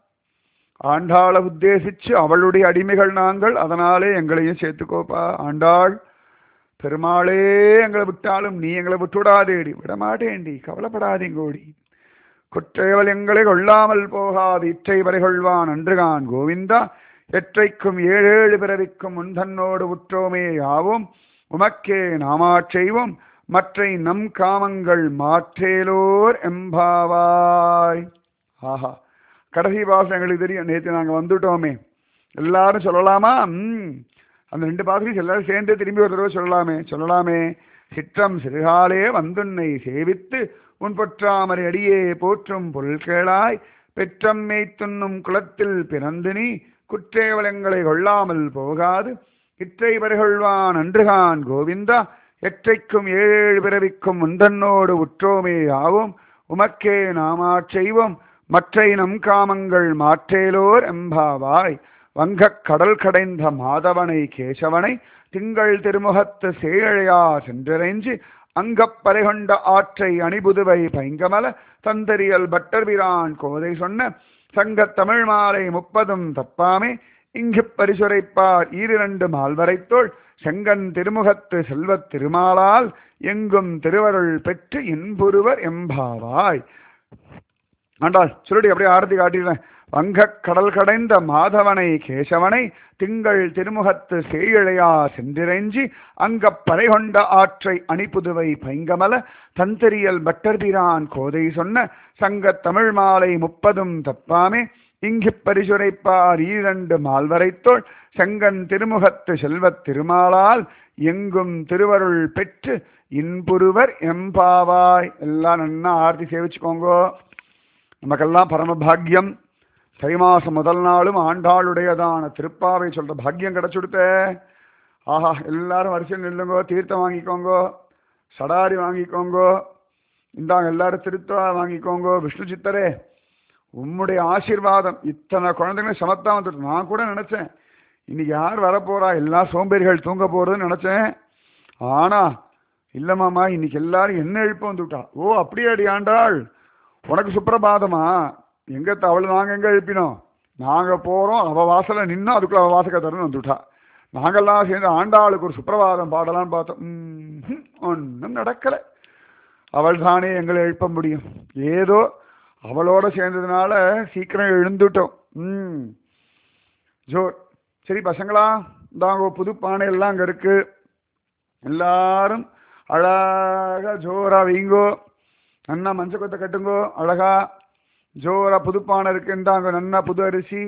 ஆண்டாளை உத்தேசிச்சு அவளுடைய அடிமைகள் நாங்கள் அதனாலே எங்களையும் சேர்த்துக்கோப்பா ஆண்டாள் பெருமாளே எங்களை விட்டாலும் நீ எங்களை விட்டுவிடாதேடி விடமாட்டேண்டி கவலைப்படாதீங்கோடி குற்றேவல் எங்களை கொள்ளாமல் போகாது இற்றை வரைகொள்வான் அன்றுகான் கோவிந்தா எற்றைக்கும் ஏழேழு பிறவிக்கும் முன்தன்னோடு உற்றோமே யாவும் உமக்கே நாமாச் செய்வோம் மற்றை நம் காமங்கள் மாற்றேலோர் எம்பாவாய் ஆஹா கடைசி பாசம் எங்களுக்கு தெரியும் நேற்று நாங்கள் வந்துட்டோமே எல்லாரும் சொல்லலாமா ம் அந்த ரெண்டு பாசத்தையும் எல்லாரும் சேர்ந்து திரும்பி ஒரு தடவை சொல்லலாமே சொல்லலாமே சிற்றம் சிறுகாலே வந்துன்னை சேவித்து உன் பொற்றாமரை அடியே போற்றும் பொருள்களாய் பெற்றம் மேய்த்துண்ணும் குலத்தில் பிறந்து நீ குற்றேவலங்களை கொள்ளாமல் போகாது இற்றை பருகொள்வான் அன்றுகான் கோவிந்தா எற்றைக்கும் ஏழு பிறவிக்கும் முந்தன்னோடு உற்றோமே ஆவோம் உமக்கே நாமாச் செய்வோம் மற்றை நம் காமங்கள் மாற்றேலோர் எம்பாவாய் வங்கக் கடல் கடைந்த மாதவனை கேசவனை திங்கள் திருமுகத்து சேழையா சென்றறைஞ்சு அங்கப்பறை கொண்ட ஆற்றை அணிபுதுவை பைங்கமல தந்தரியல் பட்டர்பிரான் கோதை சொன்ன சங்கத் தமிழ் மாலை முப்பதும் தப்பாமே இங்கு பரிசுரைப்பார் ஈரிரண்டு மால்வரைத்தோள் செங்கன் திருமுகத்து செல்வத் திருமாலால் எங்கும் திருவருள் பெற்று இன்புருவர் எம்பாவாய் ஆண்டாள் சொல்லுடி அப்படியே ஆரத்தி காட்டிடுறேன் வங்கக் கடல் கடைந்த மாதவனை கேசவனை திங்கள் திருமுகத்து சேயிழையா சென்றிறைஞ்சி அங்கப் பறை கொண்ட ஆற்றை அணிப்புதுவை பைங்கமல தந்தரியல் பட்டர்பிரான் கோதை சொன்ன சங்கத் தமிழ் மாலை முப்பதும் தப்பாமே இங்கு பரிசுரைப்பார் ஈரண்டு மால்வரைத்தோள் செங்கன் திருமுகத்து செல்வத் திருமாலால் எங்கும் திருவருள் பெற்று இன்புருவர் எம்பாவாய் எல்லாம் நன்னா ஆர்த்தி சேவிச்சுக்கோங்கோ நமக்கெல்லாம் பரமபாகியம் தை மாசம் முதல் நாளும் ஆண்டாளுடையதான திருப்பாவை சொல்ற பாக்கியம் கிடைச்சுடுத்த ஆஹா எல்லாரும் வரிசையில் நில்லுங்கோ தீர்த்தம் வாங்கிக்கோங்கோ சடாரி வாங்கிக்கோங்கோ இந்தாங்க எல்லாரும் திருத்தா வாங்கிக்கோங்கோ விஷ்ணு சித்தரே உம்முடைய ஆசீர்வாதம் இத்தனை குழந்தைங்களும் சமத்தா வந்துட்டு நான் கூட நினைச்சேன் இன்னைக்கு யார் வரப்போறா எல்லா சோம்பேறிகள் தூங்க போறதுன்னு நினைச்சேன் ஆனா இல்ல மாமா இன்னைக்கு எல்லாரும் என்ன எழுப்ப வந்துவிட்டா ஓ அப்படியே அடி ஆண்டாள் உனக்கு சுப்பிரபாதமா எங்க அவளை நாங்க எங்க எழுப்பினோம் நாங்க போறோம் அவ வாசல்ல நின்னோம் அதுக்குள்ள அவ வாசக தரணும் வந்துவிட்டா நாங்கெல்லாம் சேர்ந்து ஆண்டாளுக்கு ஒரு சுப்பிரபாதம் பாடலாம்னு பார்த்தோம் ம்ஹும், ஒண்ணும் நடக்கல அவள் தானே எங்களை எழுப்ப முடியும் ஏதோ அவளோட சேர்ந்ததுனால சீக்கிரம் எழுந்துட்டோம் ம் ஜோர் சரி பசங்களா இந்தாங்க புது பானை எல்லாம் அங்கே இருக்கு எல்லாரும் அழகா ஜோரா வைங்கோ நன்னா மஞ்சள் கொத்தை கட்டுங்கோ அழகா ஜோரா புது பானை இருக்கு இந்தாங்க நன்னா புது அரிசி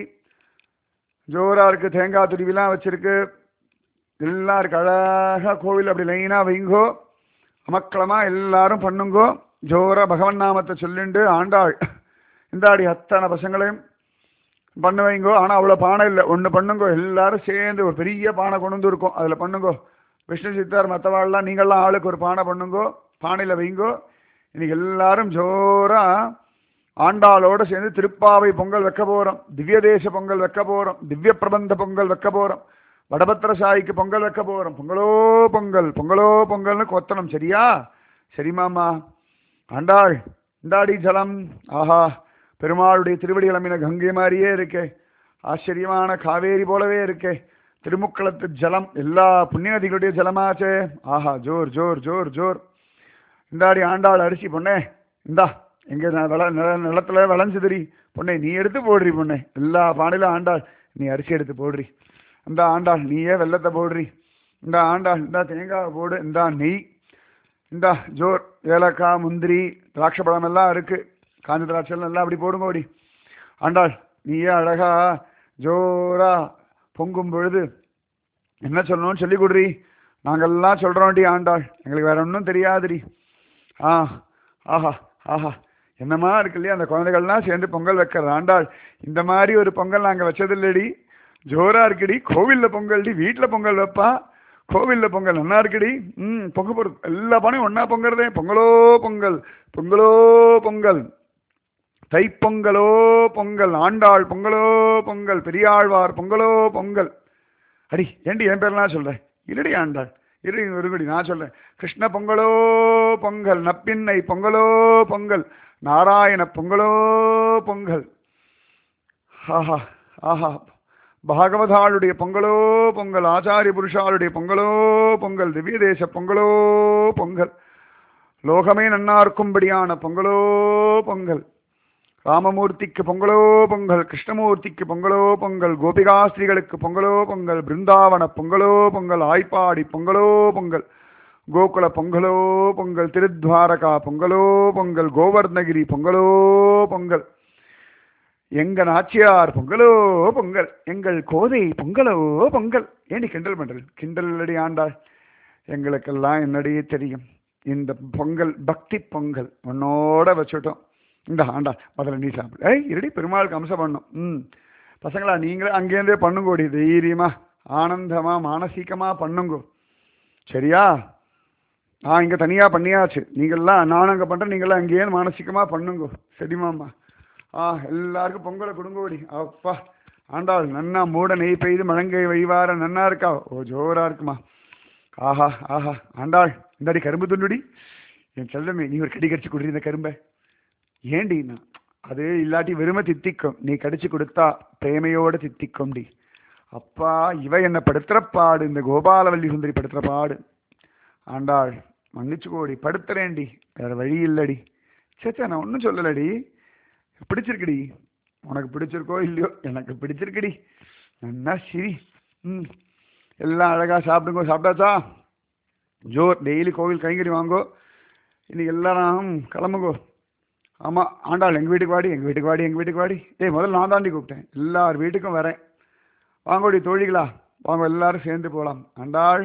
ஜோரா இருக்கு தேங்காய் துருவிலாம் வச்சிருக்கு எல்லாம் இருக்கு அழகா கோவில் அப்படி லைனா வைங்கோ அமக்களமா எல்லாரும் பண்ணுங்கோ ஜோரா பகவன் நாமத்தை சொல்லிண்டு ஆண்டாள் இந்தாடி அத்தனை பசங்களையும் பண்ண வைங்கோ ஆனால் அவ்வளோ பானை இல்லை ஒன்று பண்ணுங்கோ எல்லாரும் சேர்ந்து ஒரு பெரிய பானை கொண்டு வந்து இருக்கும் அதில் பண்ணுங்கோ விஷ்ணு சித்தார் மற்றவாள்லாம் நீங்கள்லாம் ஆளுக்கு ஒரு பானை பண்ணுங்கோ பானையில் வைங்கோ இன்னைக்கு எல்லாரும் ஜோரா ஆண்டாளோட சேர்ந்து திருப்பாவை பொங்கல் வைக்க போகிறோம் திவ்ய தேச பொங்கல் வைக்க போகிறோம் திவ்ய பிரபந்த பொங்கல் வைக்க போகிறோம் வடபத்திர சாய்க்கு பொங்கல் வைக்க போகிறோம் பொங்கலோ பொங்கல் பொங்கலோ பொங்கல்னு கொத்தணும் சரியா சரி மாமா ஆண்டாள் இந்தாடி ஜலம் ஆஹா பெருமாளுடைய திருவடி கிளம்பின கங்கை மாதிரியே இருக்கே ஆச்சரியமான காவேரி போலவே இருக்கே திருமுக்களத்து ஜலம் எல்லா புண்ணிய நதிகளுடைய ஜலமாச்சே ஆஹா ஜோர் ஜோர் ஜோர் ஜோர் இந்தாடி ஆண்டாள் அரிசி பொண்ணே இந்தா எங்க ந- விள நில நிலத்துல விளைஞ்சுதுரி பொண்ணே நீ எடுத்து போடுறி பொண்ணே எல்லா பானையிலும் ஆண்டாள் நீ அரிசி எடுத்து போடுறி இந்த ஆண்டாள் நீயே வெள்ளத்தை போடுறி இந்த ஆண்டாள் இந்த தேங்காய் போடு இந்த நெய் இந்த ஜோர் ஏலக்காய் முந்திரி திராட்சை பழம் எல்லாம் இருக்கு காஞ்ச திராட்சை எல்லாம் எல்லாம் அப்படி போடுங்க ஓடி ஆண்டாள் நீயே அழகா ஜோரா பொங்கும் பொழுது என்ன சொல்லணும்னு சொல்லி கொடுறி நாங்கெல்லாம் சொல்கிறோம்டி ஆண்டாள் எங்களுக்கு வேற ஒன்றும் தெரியாதுடி ஆ ஆஹா ஆஹா என்னமா இருக்கு இல்லையா அந்த குழந்தைகள்லாம் சேர்ந்து பொங்கல் வைக்கிற ஆண்டாள் இந்த மாதிரி ஒரு பொங்கல் நாங்கள் வச்சதில்லடி ஜோரா இருக்குடி கோவில்ல பொங்கல்டி வீட்டில் பொங்கல் வைப்பா கோவில்ல பொங்கல் நல்லா இருக்குடி ம் பொங்க போடுறது எல்லா பானையும் ஒண்ணா பொங்கறதே பொங்கலோ பொங்கல் பொங்கலோ பொங்கல் தைப்பொங்கலோ பொங்கல் ஆண்டாள் பொங்கலோ பொங்கல் பெரியாழ்வார் பொங்கலோ பொங்கல் அடி ஏண்டி என் பேர்லாம் சொல்றேன் இருடி ஆண்டாள் இரு இருடி நான் சொல்றேன் கிருஷ்ண பொங்கலோ பொங்கல் நப்பின்னை பொங்கலோ பொங்கல் நாராயண பொங்கலோ பொங்கல் ஆஹா ஆஹா பாகவதாளுடைய பொங்கலோ பொங்கல் ஆச்சாரிய புருஷாளுடைய பொங்கலோ பொங்கல் திவ்ய தேச பொங்கலோ பொங்கல் லோகமே நன்னார்க்கும்படியான பொங்கலோ பொங்கல் ராமமூர்த்திக்கு பொங்கலோ பொங்கல் கிருஷ்ணமூர்த்திக்கு பொங்கலோ பொங்கல் கோபிகாஸ்திரிகளுக்கு பொங்கலோ பொங்கல் பிருந்தாவன பொங்கலோ பொங்கல் ஆய்ப்பாடி பொங்கலோ பொங்கல் கோகுல பொங்கலோ பொங்கல் திருத்வாரகா பொங்கலோ பொங்கல் கோவர்ணகிரி பொங்கலோ பொங்கல் எங்க நாச்சியார் பொங்கலோ பொங்கல் எங்கள் கோதை பொங்கலோ பொங்கல் ஏண்டி கிண்டல் பண்றது கிண்டல் அடி ஆண்டாள் எங்களுக்கெல்லாம் என்னடியே தெரியும் இந்த பொங்கல் பக்தி பொங்கல் உன்னோட வச்சுட்டோம் இந்த ஆண்டா முதல்ல நீ சாப்பிடு ஏய் இருடி பெருமாளுக்கு அம்சம் பண்ணும் ம் பசங்களா நீங்களே அங்கேருந்தே பண்ணுங்கோடி தைரியமா ஆனந்தமா மானசீகமா பண்ணுங்கோ சரியா நான் இங்கே தனியாக பண்ணியாச்சு நீங்கள்லாம் நானும் அங்கே பண்ணுறேன் நீங்கள்லாம் அங்கேயே மானசீகமாக பண்ணுங்கோ சரிமாம்மா ஆ எல்லாருக்கும் பொங்கலை கொடுங்கோடி அப்பா ஆண்டாள் நன்னா மூட நெய் பெய்து மழங்கை வைவார நன்னா இருக்கா ஓ ஜோரா இருக்குமா ஆஹா ஆஹா ஆண்டாள் இந்தாடி கரும்பு துண்டுடி என் செல்லமே நீ ஒரு கடி கடிச்சு குடுறி இந்த கரும்பை ஏண்டின்னா அது இல்லாட்டி வெறுமை தித்திக்கும் நீ கடிச்சு கொடுத்தா பிரேமையோட தித்திக்கும்டி அப்பா இவ என்ன படுத்துற பாடு இந்த கோபாலவல்லி சுந்தரி படுத்துற பாடு ஆண்டாள் மன்னிச்சுக்கோடி படுத்துறேன்டி வேற வழி இல்லடி சேச்சா நான் ஒன்றும் சொல்லலடி பிடிச்சிருக்குடி உனக்கு பிடிச்சிருக்கோ இல்லையோ எனக்கு பிடிச்சிருக்குடி நன்னா சிரி ம் எல்லாம் அழகா சாப்பிடுங்க சாப்பிட்டாச்சா ஜோர் டெய்லி கோவில் கைங்கறி வாங்கோ இன்னைக்கு எல்லாரும் கிளம்புங்கோ ஆமாம் ஆண்டாள் எங்கள் வீட்டுக்கு வாடி எங்கள் வீட்டுக்கு வாடி எங்கள் வீட்டுக்கு வாடி ஏய் முதல்ல நான் தாண்டி கூப்பிட்டேன் எல்லார் வீட்டுக்கும் வரேன் வாங்கோடி தோழிகளா வாங்க எல்லாரும் சேர்ந்து போகலாம் ஆண்டாள்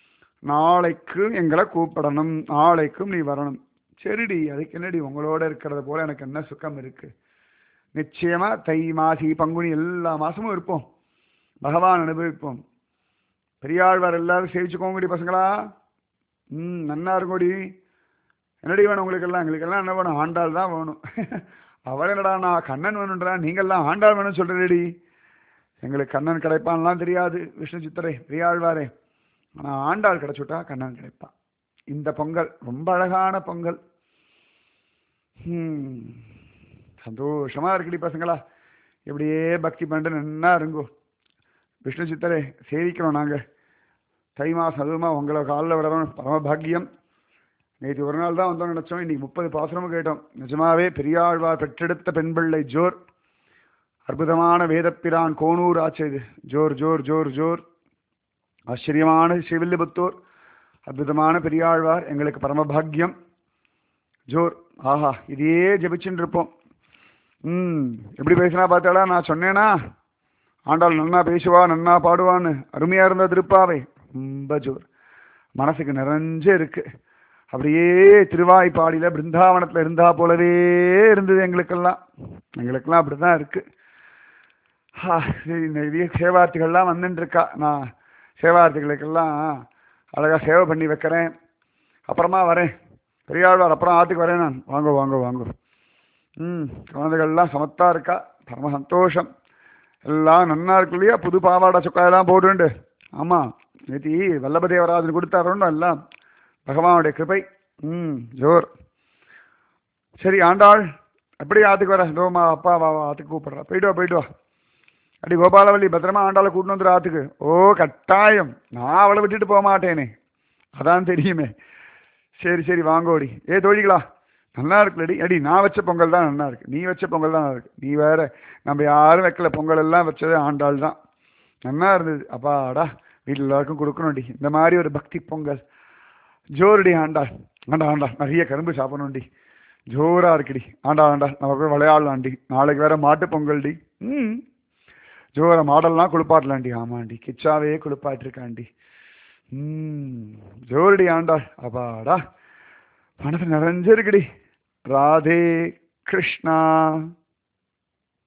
நாளைக்கு எங்களை கூப்பிடணும் நாளைக்கும் நீ வரணும் சரிடி அதுக்கு என்னடி உங்களோட இருக்கிறத போல எனக்கு என்ன சுகம் இருக்கு நிச்சயமா தை மாசி பங்குனி எல்லா மாசமும் இருப்போம் பகவான் அனுபவிப்போம் பெரியாழ்வார் எல்லாரும் சேவிச்சுக்கோங்கடி பசங்களா ம் நன்னா இருக்கோடி என்னடி வேணும் உங்களுக்கெல்லாம் எங்களுக்கெல்லாம் என்ன வேணும் ஆண்டாள் தான் வேணும் அவள் என்னடா நான் கண்ணன் வேணுன்றா நீங்கள்லாம் ஆண்டாள் வேணும்னு சொல்கிறேடி எங்களுக்கு கண்ணன் கிடைப்பான்லாம் தெரியாது விஷ்ணு சித்தரே பெரியாழ்வாரே ஆனால் ஆண்டாள் கிடைச்சுட்டா கண்ணன் கிடைப்பான் இந்த பொங்கல் ரொம்ப அழகான பொங்கல் ஹம், சந்தோஷமா இருக்குடி பசங்களா இப்படியே பக்தி பண்ணிட்டு நன்னா இருங்கோ விஷ்ணு சித்தரே சேவிக்கிறோம் நாங்கள் தை மாதம் அதுவுமா உங்களை காலில் விடணும் பரமபாக்கியம் நேற்று ஒரு நாள் தான் வந்தோம் நினச்சோம் இன்னைக்கு முப்பது பாசுரமும் கேட்டோம் நிஜமாவே பெரியாழ்வார் பெற்றெடுத்த பெண் பிள்ளை ஜோர் அற்புதமான வேதப்பிரான் கோனூர் ஆச்சு இது ஜோர் ஜோர் ஜோர் ஜோர் ஆச்சரியமான சிவில்லிபுத்தூர் அற்புதமான பெரியாழ்வார் எங்களுக்கு பரமபாக்கியம் ஜோர் ஆஹா இதையே ஜெபிச்சுட்டு இருப்போம் ம் எப்படி பேசினா பார்த்தாடா நான் சொன்னேனா ஆண்டாள் நன்னா பேசுவா நன்னா பாடுவான்னு அருமையா இருந்த திருப்பாவை ரொம்ப ஜோர் மனசுக்கு நிறைஞ்சே இருக்கு அப்படியே திருவாய்ப்பாடியில பிருந்தாவனத்துல இருந்தா போலவே இருந்தது எங்களுக்கெல்லாம் எங்களுக்கெல்லாம் அப்படிதான் இருக்கு ஆ, சரி நிறைய சேவார்த்திகள்லாம் வந்துட்டு இருக்கா நான் சேவார்த்திகளுக்கெல்லாம் அழகா சேவை பண்ணி வைக்கிறேன் அப்புறமா வரேன் பெரியாழ்வார் அப்புறம் ஆத்துக்கு வரேன் நான் வாங்க வாங்க வாங்க ம் குழந்தைகள்லாம் சமத்தா இருக்கா பரம சந்தோஷம் எல்லாம் நன்னா இருக்கு இல்லையா புது பாவாடை சொக்காயெல்லாம் போட்டுண்டு ஆமாம் நேத்தி வல்லபதேவராஜன் கொடுத்தாரோன்னு எல்லாம் பகவானுடைய கிருபை ம் ஜோர் சரி ஆண்டாள் எப்படி ஆத்துக்கு வர இதோமா அப்பா வா வா ஆத்துக்கு கூப்பிடுறா போயிட்டு வா போயிட்டு வா அடி கோபாலவல்லி பத்திரமா ஆண்டாளை கூட்டின்னு வந்துரு ஆத்துக்கு ஓ கட்டாயம் நான் அவளை விட்டுட்டு போக மாட்டேனே அதான் தெரியுமே சரி சரி வாங்கோடி ஏ தோழிகளா நல்லா இருக்குல்லடி அடி நான் வச்ச பொங்கல் தான் நல்லா இருக்கு நீ வச்ச பொங்கல் தான் நல்லா இருக்கு நீ வேற நம்ம யாரும் வைக்கல பொங்கல் எல்லாம் வச்சது ஆண்டாள் தான் நல்லா இருந்தது அப்பாடா வீட்டில் எல்லாருக்கும் கொடுக்கணும்டி இந்த மாதிரி ஒரு பக்தி பொங்கல் ஜோருடி ஆண்டாள் ஆண்டா ஆண்டா நிறைய கரும்பு சாப்பிடணும்டி ஜோரா இருக்குடி ஆண்டா ஆண்டா நம்ம போய் விளையாடலாம்டி நாளைக்கு வேற மாட்டு பொங்கல்டி ம் ஜோர மாடல்லாம் குளிப்பாட்டலாண்டி ஆமாண்டி கிச்சாவே குளிப்பாட்டிருக்காண்டி ம் ஜோருடி ஆண்டாள் அப்பாடா மனசு நிறைஞ்சிருக்குடி ராதே கிருஷ்ணா